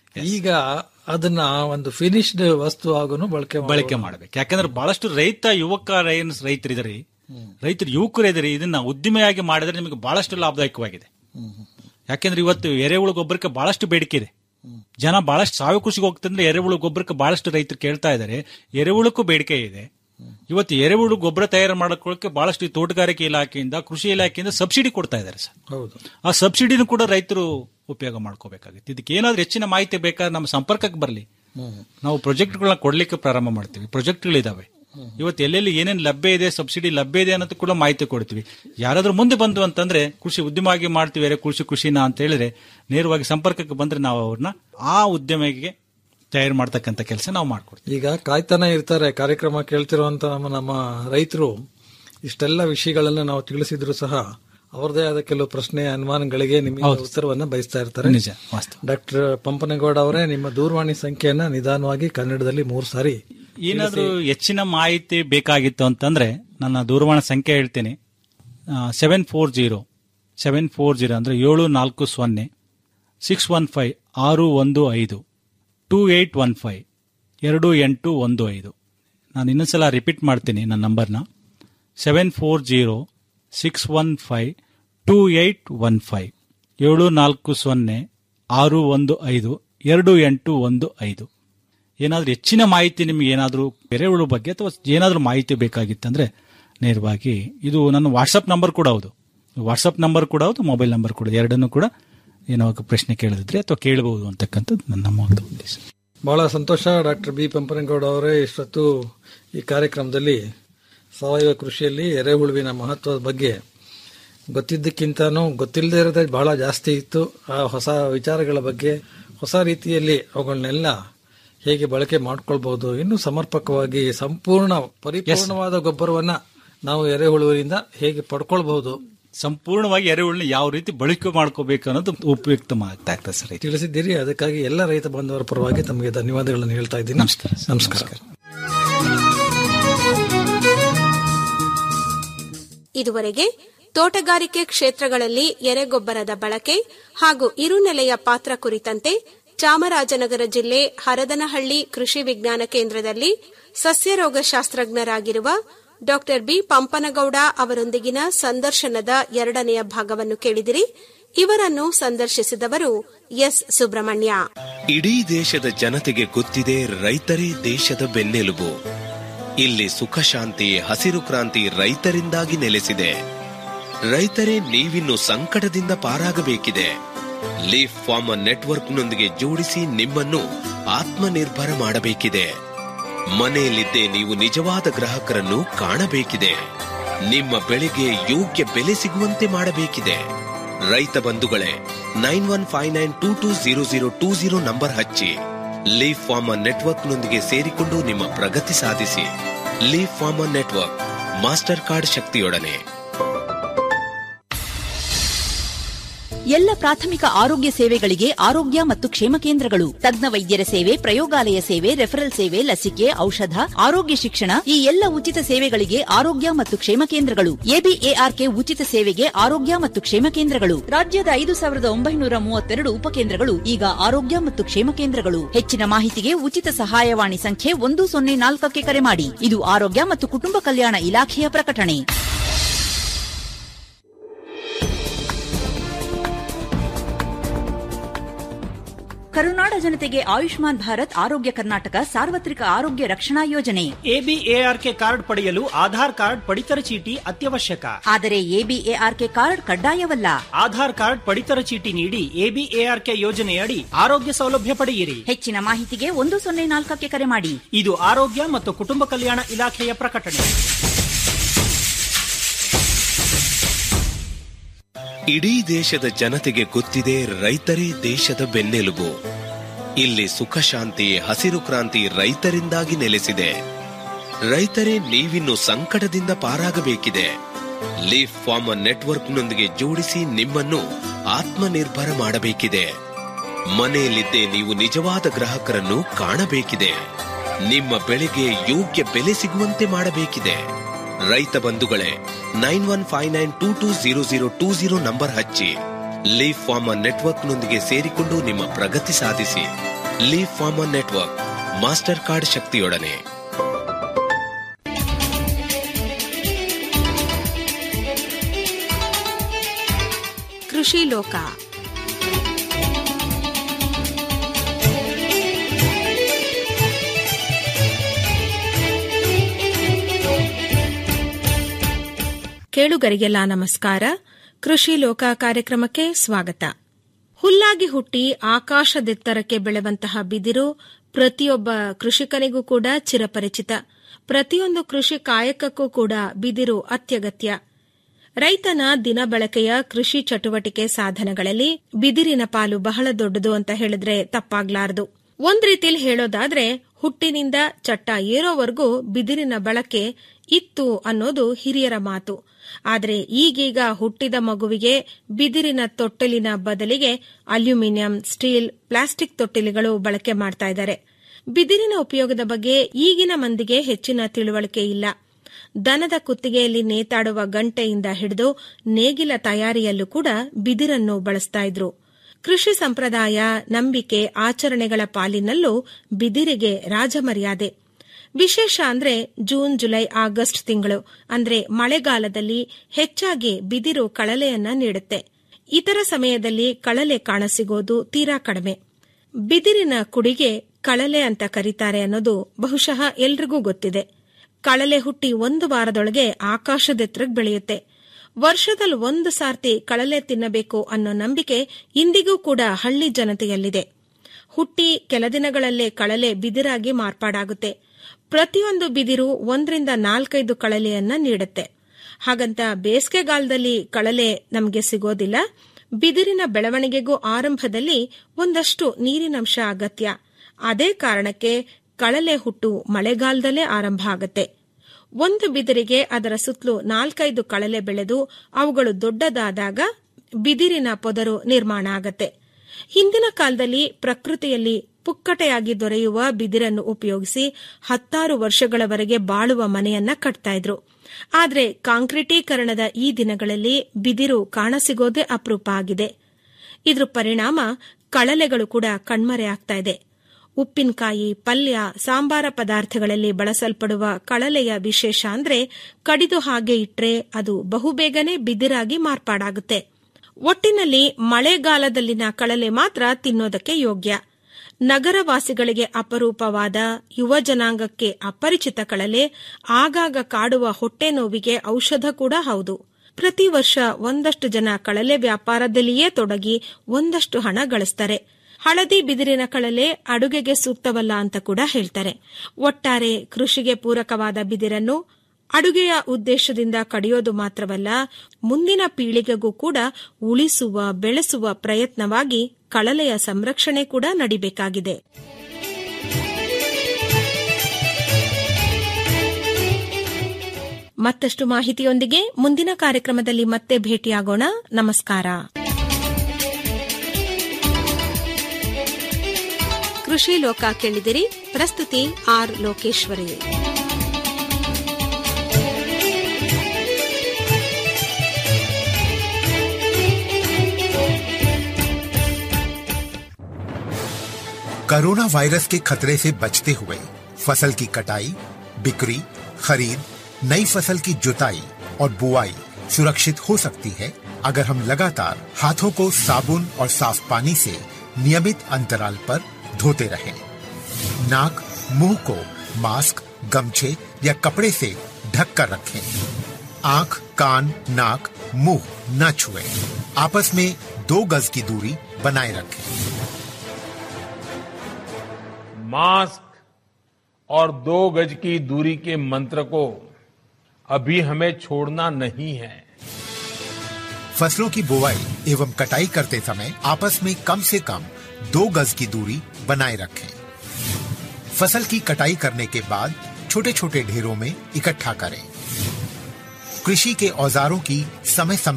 ಈಗ ಅದನ್ನ ಒಂದು ಫಿನಿಶ್ಡ್ ವಸ್ತು ಆಗೂ ಬಳಕೆ ಬಳಕೆ ಮಾಡಬೇಕು ಯಾಕಂದ್ರೆ ಬಹಳಷ್ಟು ರೈತ ಯುವಕ ಏನು ರೈತರಿದ್ದಾರೆ ರೈತರು ಯುವಕರು ಇದ್ದಾರೆ ಇದನ್ನ ಉದ್ದಿಮೆಯಾಗಿ ಮಾಡಿದ್ರೆ ನಿಮಗೆ ಬಹಳಷ್ಟು ಲಾಭದಾಯಕವಾಗಿದೆ ಯಾಕೆಂದ್ರೆ ಇವತ್ತು ಎರೆಹುಳು ಗೊಬ್ಬರಕ್ಕೆ ಬಹಳಷ್ಟು ಬೇಡಿಕೆ ಇದೆ ಜನ ಬಹಳಷ್ಟು ಸಾವಯವ ಕೃಷಿಗೆ ಹೋಗ್ತಂದ್ರೆ ಎರೆಹುಳು ಗೊಬ್ಬರಕ್ಕೆ ಬಹಳಷ್ಟು ರೈತರು ಕೇಳ್ತಾ ಇದ್ದಾರೆ ಎರೆಹುಳಕ್ಕೂ ಬೇಡಿಕೆ ಇದೆ ಇವತ್ತು ಎರೆಹುಳು ಗೊಬ್ಬರ ತಯಾರು ಮಾಡ್ಕೊಳ್ಳಕ್ಕೆ ಬಹಳಷ್ಟು ಈ ತೋಟಗಾರಿಕೆ ಇಲಾಖೆಯಿಂದ ಕೃಷಿ ಇಲಾಖೆಯಿಂದ ಸಬ್ಸಿಡಿ ಕೊಡ್ತಾ ಇದ್ದಾರೆ ಸರ್ ಹೌದು ಆ ಸಬ್ಸಿಡಿನೂ ಕೂಡ ರೈತರು ಉಪಯೋಗ ಮಾಡ್ಕೋಬೇಕಾಗುತ್ತೆ ಇದಕ್ಕೆ ಏನಾದ್ರೂ ಹೆಚ್ಚಿನ ಮಾಹಿತಿ ಬೇಕಾದ್ರೆ ನಮ್ಮ ಸಂಪರ್ಕಕ್ಕೆ ಬರಲಿ ನಾವು ಪ್ರಾಜೆಕ್ಟ್ಗಳನ್ನ ಕೊಡ್ಲಿಕ್ಕೆ ಪ್ರಾರಂಭ ಮಾಡ್ತೀವಿ ಪ್ರಾಜೆಕ್ಟ್ಗಳಿದಾವೆ ಇವತ್ತು ಎಲ್ಲೆಲ್ಲಿ ಏನೇನು ಲಭ್ಯ ಇದೆ ಸಬ್ಸಿಡಿ ಲಭ್ಯ ಇದೆ ಅನ್ನೋದು ಕೂಡ ಮಾಹಿತಿ ಕೊಡ್ತೀವಿ ಯಾರಾದ್ರೂ ಮುಂದೆ ಬಂದು ಅಂತಂದ್ರೆ ಕೃಷಿ ಉದ್ಯಮವಾಗಿ ಮಾಡ್ತೀವಿ ಅರೆ ಕೃಷಿ ಕೃಷಿನ ಅಂತ ಹೇಳಿದ್ರೆ ನೇರವಾಗಿ ಸಂಪರ್ಕಕ್ಕೆ ಬಂದ್ರೆ ನಾವು ಅವ್ರನ್ನ ಆ ಉದ್ಯಮಿಗೆ ತಯಾರು ಮಾಡ್ತಕ್ಕಂಥ ಕೆಲಸ ನಾವು ಮಾಡ್ಕೊಡ್ತೀವಿ ಈಗ ಕಾಯ್ತಾನೆ ಇರ್ತಾರೆ ಕಾರ್ಯಕ್ರಮ ಕೇಳ್ತಿರುವಂತ ನಮ್ಮ ನಮ್ಮ ರೈತರು ಇಷ್ಟೆಲ್ಲ ವಿಷಯಗಳನ್ನ ನಾವು ತಿಳಿಸಿದ್ರು ಸಹ ಅವರದೇ ಆದ ಕೆಲವು ಪ್ರಶ್ನೆ ಅನುಮಾನಗಳಿಗೆ ನಿಮಗೆ ಹೌದು. ಉತ್ತರವನ್ನ ಬಯಸ್ತಾ ಇರ್ತಾರೆ ನಿಜ ವಾಸ್ತವ ಡಾಕ್ಟರ್ ಪಂಪನಗೌಡ ಅವರೇ ನಿಮ್ಮ ದೂರವಾಣಿ ಸಂಖ್ಯೆಯನ್ನ ನಿಧಾನವಾಗಿ ಕನ್ನಡದಲ್ಲಿ ಮೂರು ಸಾರಿ ಏನಾದ್ರೂ ಹೆಚ್ಚಿನ ಮಾಹಿತಿ ಬೇಕಾಗಿತ್ತು ಅಂತಂದ್ರೆ ನನ್ನ ದೂರವಾಣಿ ಸಂಖ್ಯೆ ಹೇಳ್ತೀನಿ seven four zero seven four zero ಅಂದ್ರೆ ಏಳು ನಾಲ್ಕು ಸೊನ್ನೆ ಸಿಕ್ಸ್ ಒನ್ ಫೈವ್ ಆರು ಒಂದು ಐದು ಟೂ ಏಯ್ಟ್ ಒನ್ ಫೈವ್ ಎರಡು ಎಂಟು ಒಂದು ಐದು ನಾನು ಇನ್ನೊಂದ್ಸಲ ರಿಪೀಟ್ ಮಾಡ್ತೀನಿ ನನ್ನ ನಂಬರ್ನ seven four zero six one five two eight one five ಏಳು ನಾಲ್ಕು ಸೊನ್ನೆ ಆರು ಒಂದು ಐದು ಎರಡು ಎಂಟು ಒಂದು ಐದು ಏನಾದ್ರೂ ಹೆಚ್ಚಿನ ಮಾಹಿತಿ ನಿಮ್ಗೆ ಏನಾದರೂ ಎರೆಹುಳು ಬಗ್ಗೆ ಅಥವಾ ಏನಾದರೂ ಮಾಹಿತಿ ಬೇಕಾಗಿತ್ತಂದ್ರೆ ನೇರವಾಗಿ ಇದು ನನ್ನ ವಾಟ್ಸಪ್ ನಂಬರ್ ಕೂಡ ಹೌದು ವಾಟ್ಸಪ್ ನಂಬರ್ ಕೂಡ ಹೌದು ಮೊಬೈಲ್ ನಂಬರ್ ಕೂಡ ಎರಡನ್ನೂ ಕೂಡ ಏನೋ ಪ್ರಶ್ನೆ ಕೇಳಿದ್ರೆ ಅಥವಾ ಕೇಳಬಹುದು ಅಂತಕ್ಕಂಥದ್ದು ನನ್ನ ನಮ್ಮ ಉದ್ದೇಶ ಬಹಳ ಸಂತೋಷ ಡಾಕ್ಟರ್ ಬಿ ಪಂಪನಗೌಡ ಅವರೇ ಇಷ್ಟೊತ್ತು ಈ ಕಾರ್ಯಕ್ರಮದಲ್ಲಿ ಸಾವಯವ ಕೃಷಿಯಲ್ಲಿ ಎರೆಹುಳುವಿನ ಮಹತ್ವದ ಬಗ್ಗೆ ಗೊತ್ತಿದ್ದಕ್ಕಿಂತನೂ ಗೊತ್ತಿಲ್ಲದೆ ಇರೋದೇ ಬಹಳ ಜಾಸ್ತಿ ಇತ್ತು ಆ ಹೊಸ ವಿಚಾರಗಳ ಬಗ್ಗೆ ಹೊಸ ರೀತಿಯಲ್ಲಿ ಅವುಗಳನ್ನೆಲ್ಲ ಹೇಗೆ ಬಳಕೆ ಮಾಡ್ಕೊಳ್ಬಹುದು ಇನ್ನು ಸಮರ್ಪಕವಾಗಿ ಸಂಪೂರ್ಣ ಪರಿಪೂರ್ಣವಾದ ಗೊಬ್ಬರವನ್ನ ನಾವು ಎರೆಹುಳುವಿನಿಂದ ಹೇಗೆ ಪಡ್ಕೊಳ್ಬಹುದು ಸಂಪೂರ್ಣವಾಗಿ ಎರೆಹುಳನ್ನ ಯಾವ ರೀತಿ ಬಳಕೆ ಮಾಡ್ಕೋಬೇಕು ಅನ್ನೋದು ಉಪಯುಕ್ತ ಆಗ್ತಾ ಇರ್ತದೆ ಸರ್ ಇದು. ತಿಳಿಸಿದ್ದೀರಿ ಅದಕ್ಕಾಗಿ ಎಲ್ಲ ರೈತ ಬಾಂಧವರ ಪರವಾಗಿ ತಮಗೆ ಧನ್ಯವಾದಗಳನ್ನು ಹೇಳ್ತಾ ಇದ್ದೀನಿ ನಮಸ್ಕಾರ ನಮಸ್ಕಾರ ಇದುವರೆಗೆ ತೋಟಗಾರಿಕೆ ಕ್ಷೇತ್ರಗಳಲ್ಲಿ ಎರೆಗೊಬ್ಬರದ ಬಳಕೆ ಹಾಗೂ ಇರುನೆಲೆಯ ಪಾತ್ರ ಕುರಿತಂತೆ ಚಾಮರಾಜನಗರ ಜಿಲ್ಲೆ ಹರದನಹಳ್ಳಿ ಕೃಷಿ ವಿಜ್ಞಾನ ಕೇಂದ್ರದಲ್ಲಿ ಸಸ್ಯರೋಗ ಶಾಸ್ತ್ರಜ್ಞರಾಗಿರುವ ಡಾ ಬಿ ಪಂಪನಗೌಡ ಅವರೊಂದಿಗಿನ ಸಂದರ್ಶನದ ಎರಡನೆಯ ಭಾಗವನ್ನು ಕೇಳಿದಿರಿ ಇವರನ್ನು ಸಂದರ್ಶಿಸಿದವರು ಎಸ್ ಸುಬ್ರಹ್ಮಣ್ಯ ಇಡೀ ದೇಶದ ಜನತೆಗೆ ಗೊತ್ತಿದೆ ರೈತರೇ ದೇಶದ ಬೆನ್ನೆಲುಬು ಇಲ್ಲಿ ಸುಖ ಶಾಂತಿ ಹಸಿರು ಕ್ರಾಂತಿ ರೈತರಿಂದಾಗಿ ನೆಲೆಸಿದೆ ರೈತರೇ ನೀವಿನ್ನು ಸಂಕಟದಿಂದ ಪಾರಾಗಬೇಕಿದೆ ಲೀಫ್ ಫಾರ್ಮರ್ ನೆಟ್ವರ್ಕ್ನೊಂದಿಗೆ ಜೋಡಿಸಿ ನಿಮ್ಮನ್ನು ಆತ್ಮನಿರ್ಭರ ಮಾಡಬೇಕಿದೆ ಮನೆಯಲ್ಲಿದ್ದೇ ನೀವು ನಿಜವಾದ ಗ್ರಾಹಕರನ್ನು ಕಾಣಬೇಕಿದೆ ನಿಮ್ಮ ಬೆಳೆಗೆ ಯೋಗ್ಯ ಬೆಲೆ ಸಿಗುವಂತೆ ಮಾಡಬೇಕಿದೆ ರೈತ ಬಂಧುಗಳೇ nine one five nine two two zero zero two zero number ಹಚ್ಚಿ ಲೀಫ್ ಫಾರ್ಮರ್ ನೆಟ್ವರ್ಕ್ನೊಂದಿಗೆ ಸೇರಿಕೊಂಡು ನಿಮ್ಮ ಪ್ರಗತಿ ಸಾಧಿಸಿ leaf farmer network master card ಶಕ್ತಿಯೊಡನೆ ಎಲ್ಲ ಪ್ರಾಥಮಿಕ ಆರೋಗ್ಯ ಸೇವೆಗಳಿಗೆ ಆರೋಗ್ಯ ಮತ್ತು ಕ್ಷೇಮ ಕೇಂದ್ರಗಳು ತಜ್ಞ ವೈದ್ಯರ ಸೇವೆ ಪ್ರಯೋಗಾಲಯ ಸೇವೆ ರೆಫರಲ್ ಸೇವೆ ಲಸಿಕೆ ಔಷಧ ಆರೋಗ್ಯ ಶಿಕ್ಷಣ ಈ ಎಲ್ಲ ಉಚಿತ ಸೇವೆಗಳಿಗೆ ಆರೋಗ್ಯ ಮತ್ತು ಕ್ಷೇಮ ಕೇಂದ್ರಗಳು ಎಬಿಎಆರ್ಕೆ ಉಚಿತ ಸೇವೆಗೆ ಆರೋಗ್ಯ ಮತ್ತು ಕ್ಷೇಮ ಕೇಂದ್ರಗಳು ರಾಜ್ಯದ ಐದು ಸಾವಿರದ ಒಂಬೈನೂರ ಮೂವತ್ತೆರಡು ಉಪಕೇಂದ್ರಗಳು ಈಗ ಆರೋಗ್ಯ ಮತ್ತು ಕ್ಷೇಮ ಕೇಂದ್ರಗಳು ಹೆಚ್ಚಿನ ಮಾಹಿತಿಗೆ ಉಚಿತ ಸಹಾಯವಾಣಿ ಸಂಖ್ಯೆ ಒಂದು ಸೊನ್ನೆ ನಾಲ್ಕಕ್ಕೆ ಕರೆ ಮಾಡಿ ಇದು ಆರೋಗ್ಯ ಮತ್ತು ಕುಟುಂಬ ಕಲ್ಯಾಣ ಇಲಾಖೆಯ ಪ್ರಕಟಣೆ ಕರುನಾಡ ಜನತೆಗೆ ಆಯುಷ್ಮಾನ್ ಭಾರತ್ ಆರೋಗ್ಯ ಕರ್ನಾಟಕ ಸಾರ್ವತ್ರಿಕ ಆರೋಗ್ಯ ರಕ್ಷಣಾ ಯೋಜನೆ ಎಬಿಎಆರ್ಕೆ ಕಾರ್ಡ್ ಪಡೆಯಲು ಆಧಾರ್ ಕಾರ್ಡ್ ಪಡಿತರ ಚೀಟಿ ಅತ್ಯವಶ್ಯಕ ಆದರೆ ಎಬಿಎಆರ್ಕೆ ಕಾರ್ಡ್ ಕಡ್ಡಾಯವಲ್ಲ ಆಧಾರ್ ಕಾರ್ಡ್ ಪಡಿತರ ಚೀಟಿ ನೀಡಿ ಎಬಿಎಆರ್ಕೆ ಯೋಜನೆಯಡಿ ಆರೋಗ್ಯ ಸೌಲಭ್ಯ ಪಡೆಯಿರಿ ಹೆಚ್ಚಿನ ಮಾಹಿತಿಗೆ ಒಂದು ಸೊನ್ನೆ ನಾಲ್ಕಕ್ಕೆ ಕರೆ ಮಾಡಿ ಇದು ಆರೋಗ್ಯ ಮತ್ತು ಕುಟುಂಬ ಕಲ್ಯಾಣ ಇಲಾಖೆಯ ಪ್ರಕಟಣೆ ಇಡೀ ದೇಶದ ಜನತೆಗೆ ಗೊತ್ತಿದೆ ರೈತರೇ ದೇಶದ ಬೆನ್ನೆಲುಬು ಇಲ್ಲಿ ಸುಖ ಶಾಂತಿ ಹಸಿರು ಕ್ರಾಂತಿ ರೈತರಿಂದಾಗಿ ನೆಲೆಸಿದೆ ರೈತರೇ ನೀವಿನ್ನು ಸಂಕಟದಿಂದ ಪಾರಾಗಬೇಕಿದೆ ಲೀಫ್ ಫಾರ್ಮರ್ ನೆಟ್ವರ್ಕ್ನೊಂದಿಗೆ ಜೋಡಿಸಿ ನಿಮ್ಮನ್ನು ಆತ್ಮನಿರ್ಭರ ಮಾಡಬೇಕಿದೆ ಮನೆಯಲ್ಲಿದ್ದೇ ನೀವು ನಿಜವಾದ ಗ್ರಾಹಕರನ್ನು ಕಾಣಬೇಕಿದೆ ನಿಮ್ಮ ಬೆಳೆಗೆ ಯೋಗ್ಯ ಬೆಲೆ ಸಿಗುವಂತೆ ಮಾಡಬೇಕಿದೆ ರೈತ ಬಂಧುಗಳೇ nine one five nine two two zero zero two zero number ಹಚ್ಚಿ ಲೀಫ್ ಫಾರ್ಮರ್ ನೆಟ್ವರ್ಕ್ನೊಂದಿಗೆ ಸೇರಿಕೊಂಡು ನಿಮ್ಮ ಪ್ರಗತಿ ಸಾಧಿಸಿ leaf farmer network master card ಶಕ್ತಿಯೊಡನೆ ಕೃಷಿ ಲೋಕ ಕೇಳುಗರಿಗೆಲ್ಲ ನಮಸ್ಕಾರ ಕೃಷಿ ಲೋಕ ಕಾರ್ಯಕ್ರಮಕ್ಕೆ ಸ್ವಾಗತ ಹುಲ್ಲಾಗಿ ಹುಟ್ಟಿ ಆಕಾಶದೆತ್ತರಕ್ಕೆ ಬೆಳೆವಂತಹ ಬಿದಿರು ಪ್ರತಿಯೊಬ್ಬ ಕೃಷಿಕನಿಗೂ ಕೂಡ ಚಿರಪರಿಚಿತ ಪ್ರತಿಯೊಂದು ಕೃಷಿ ಕಾಯಕಕ್ಕೂ ಕೂಡ ಬಿದಿರು ಅತ್ಯಗತ್ಯ ರೈತನ ದಿನ ಬಳಕೆಯ ಕೃಷಿ ಚಟುವಟಿಕೆ ಸಾಧನಗಳಲ್ಲಿ ಬಿದಿರಿನ ಪಾಲು ಬಹಳ ದೊಡ್ಡದು ಅಂತ ಹೇಳಿದ್ರೆ ತಪ್ಪಾಗ್ಲಾರದು ಒಂದ್ ರೀತಿಯಲ್ಲಿ ಹೇಳೋದಾದ್ರೆ ಹುಟ್ಟಿನಿಂದ ಚಟ್ಟ ಏರೋವರೆಗೂ ಬಿದಿರಿನ ಬಳಕೆ ಇತ್ತು ಅನ್ನೋದು ಹಿರಿಯರ ಮಾತು ಆದರೆ ಈಗೀಗ ಹುಟ್ಟಿದ ಮಗುವಿಗೆ ಬಿದಿರಿನ ತೊಟ್ಟಿಲಿನ ಬದಲಿಗೆ ಅಲ್ಯೂಮಿನಿಯಂ ಸ್ಟೀಲ್ ಪ್ಲಾಸ್ಟಿಕ್ ತೊಟ್ಟಿಲಿಗಳು ಬಳಕೆ ಮಾಡ್ತಾ ಇದ್ದಾರೆ ಬಿದಿರಿನ ಉಪಯೋಗದ ಬಗ್ಗೆ ಈಗಿನ ಮಂದಿಗೆ ಹೆಚ್ಚಿನ ತಿಳುವಳಿಕೆ ಇಲ್ಲ ದನದ ಕುತ್ತಿಗೆಯಲ್ಲಿ ನೇತಾಡುವ ಗಂಟೆಯಿಂದ ಹಿಡಿದು ನೇಗಿಲ ತಯಾರಿಯಲ್ಲೂ ಕೂಡ ಬಿದಿರನ್ನು ಬಳಸ್ತಾ ಇದ್ರು ಕೃಷಿ ಸಂಪ್ರದಾಯ ನಂಬಿಕೆ ಆಚರಣೆಗಳ ಪಾಲಿನಲ್ಲೂ ಬಿದಿರಿಗೆ ರಾಜಮರ್ಯಾದೆ ವಿಶೇಷ ಅಂದ್ರೆ ಜೂನ್ ಜುಲೈ ಆಗಸ್ಟ್ ತಿಂಗಳು ಅಂದ್ರೆ ಮಳೆಗಾಲದಲ್ಲಿ ಹೆಚ್ಚಾಗಿ ಬಿದಿರು ಕಳಲೆಯನ್ನ ನೀಡುತ್ತೆ ಇತರ ಸಮಯದಲ್ಲಿ ಕಳಲೆ ಕಾಣಸಿಗೋದು ತೀರಾ ಕಡಿಮೆ ಬಿದಿರಿನ ಕುಡಿಗೆ ಕಳಲೆ ಅಂತ ಕರೀತಾರೆ ಅನ್ನೋದು ಬಹುಶಃ ಎಲ್ರಿಗೂ ಗೊತ್ತಿದೆ ಕಳಲೆ ಹುಟ್ಟಿ ಒಂದು ವಾರದೊಳಗೆ ಆಕಾಶದೆತ್ತರಕ್ಕೆ ಬೆಳೆಯುತ್ತೆ ವರ್ಷದಲ್ಲಿ ಒಂದು ಸಾರ್ತಿ ಕಳಲೆ ತಿನ್ನಬೇಕು ಅನ್ನೋ ನಂಬಿಕೆ ಇಂದಿಗೂ ಕೂಡ ಹಳ್ಳಿ ಜನತೆಯಲ್ಲಿದೆ ಹುಟ್ಟಿ ಕೆಲ ದಿನಗಳಲ್ಲೇ ಕಳಲೆ ಬಿದಿರಾಗಿ ಮಾರ್ಪಾಡಾಗುತ್ತೆ ಪ್ರತಿಯೊಂದು ಬಿದಿರು ಒಂದರಿಂದ ನಾಲ್ಕೈದು ಕಳಲೆಯನ್ನ ನೀಡುತ್ತೆ ಹಾಗಂತ ಬೇಸಿಗೆಗಾಲದಲ್ಲಿ ಕಳಲೆ ನಮಗೆ ಸಿಗೋದಿಲ್ಲ ಬಿದಿರಿನ ಬೆಳವಣಿಗೆಗೂ ಆರಂಭದಲ್ಲಿ ಒಂದಷ್ಟು ನೀರಿನಂಶ ಅಗತ್ಯ ಅದೇ ಕಾರಣಕ್ಕೆ ಕಳಲೆ ಹುಟ್ಟು ಮಳೆಗಾಲದಲ್ಲೇ ಆರಂಭ ಆಗುತ್ತೆ ಒಂದು ಬಿದಿರಿಗೆ ಅದರ ಸುತ್ತಲೂ ನಾಲ್ಕೈದು ಕಳಲೆ ಬೆಳೆದು ಅವುಗಳು ದೊಡ್ಡದಾದಾಗ ಬಿದಿರಿನ ಪೊದರು ನಿರ್ಮಾಣ ಆಗತ್ತೆ ಹಿಂದಿನ ಕಾಲದಲ್ಲಿ ಪ್ರಕೃತಿಯಲ್ಲಿ ಪುಕ್ಕಟೆಯಾಗಿ ದೊರೆಯುವ ಬಿದಿರನ್ನು ಉಪಯೋಗಿಸಿ ಹತ್ತಾರು ವರ್ಷಗಳವರೆಗೆ ಬಾಳುವ ಮನೆಯನ್ನ ಕಟ್ತಾ ಇದ್ರು ಆದ್ರೆ ಕಾಂಕ್ರೀಟೀಕರಣದ ಈ ದಿನಗಳಲ್ಲಿ ಬಿದಿರು ಕಾಣಸಿಗೋದೇ ಅಪರೂಪ ಆಗಿದೆ ಇದ್ರ ಪರಿಣಾಮ ಕಳಲೆಗಳು ಕೂಡ ಕಣ್ಮರೆಯಾಗ್ತಾ ಇದೆ ಉಪ್ಪಿನಕಾಯಿ ಪಲ್ಯ ಸಾಂಬಾರ ಪದಾರ್ಥಗಳಲ್ಲಿ ಬಳಸಲ್ಪಡುವ ಕಳಲೆಯ ವಿಶೇಷ ಅಂದ್ರೆ ಕಡಿದು ಹಾಗೆ ಇಟ್ರೆ ಅದು ಬಹುಬೇಗನೆ ಬಿದಿರಾಗಿ ಮಾರ್ಪಾಡಾಗುತ್ತೆ ಒಟ್ಟಿನಲ್ಲಿ ಮಳೆಗಾಲದಲ್ಲಿನ ಕಳಲೆ ಮಾತ್ರ ತಿನ್ನೋದಕ್ಕೆ ಯೋಗ್ಯ ನಗರವಾಸಿಗಳಿಗೆ ಅಪರೂಪವಾದ ಯುವ ಜನಾಂಗಕ್ಕೆ ಅಪರಿಚಿತ ಕಳಲೆ ಆಗಾಗ ಕಾಡುವ ಹೊಟ್ಟೆ ನೋವಿಗೆ ಔಷಧ ಕೂಡ ಹೌದು ಪ್ರತಿ ವರ್ಷ ಒಂದಷ್ಟು ಜನ ಕಳಲೆ ವ್ಯಾಪಾರದಲ್ಲಿಯೇ ತೊಡಗಿ ಒಂದಷ್ಟು ಹಣ ಗಳಿಸ್ತಾರೆ ಹಳದಿ ಬಿದಿರಿನ ಕಳಲೆ ಅಡುಗೆಗೆ ಸೂಕ್ತವಲ್ಲ ಅಂತ ಕೂಡ ಹೇಳ್ತಾರೆ ಒಟ್ಟಾರೆ ಕೃಷಿಗೆ ಪೂರಕವಾದ ಬಿದಿರನ್ನು ಅಡುಗೆಯ ಉದ್ದೇಶದಿಂದ ಕಡಿಯೋದು ಮಾತ್ರವಲ್ಲ ಮುಂದಿನ ಪೀಳಿಗೆಗೂ ಕೂಡ ಉಳಿಸುವ ಬೆಳೆಸುವ ಪ್ರಯತ್ನವಾಗಿ ಕಳಲೆಯ ಸಂರಕ್ಷಣೆ ಕೂಡ ನಡಿಬೇಕಾಗಿದೆ ಮತ್ತಷ್ಟು ಮಾಹಿತಿಯೊಂದಿಗೆ ಮುಂದಿನ ಕಾರ್ಯಕ್ರಮದಲ್ಲಿ ಮತ್ತೆ ಭೇಟಿಯಾಗೋಣ ನಮಸ್ಕಾರ ಕೃಷಿ ಲೋಕ ಕೇಳಿದಿರಿ ಪ್ರಸ್ತುತಿ ಆರ್ ಲೋಕೇಶ್ವರಿ कोरोना वायरस के खतरे से बचते हुए फसल की कटाई बिक्री खरीद नई फसल की जुताई और बुआई सुरक्षित हो सकती है अगर हम लगातार हाथों को साबुन और साफ पानी से नियमित अंतराल पर धोते रहें। नाक मुंह को मास्क गमछे या कपड़े से ढक कर रखें आंख कान नाक मुंह न छुएं। आपस में दो गज की दूरी बनाए रखें मास्क और दो गज की दूरी के मंत्र को अभी हमें छोड़ना नहीं है फसलों की बुवाई एवं कटाई करते समय आपस में कम से कम दो गज की दूरी बनाए रखें फसल की कटाई करने के बाद छोटे छोटे ढेरों में इकट्ठा करें कृषि के औजारों की समय समय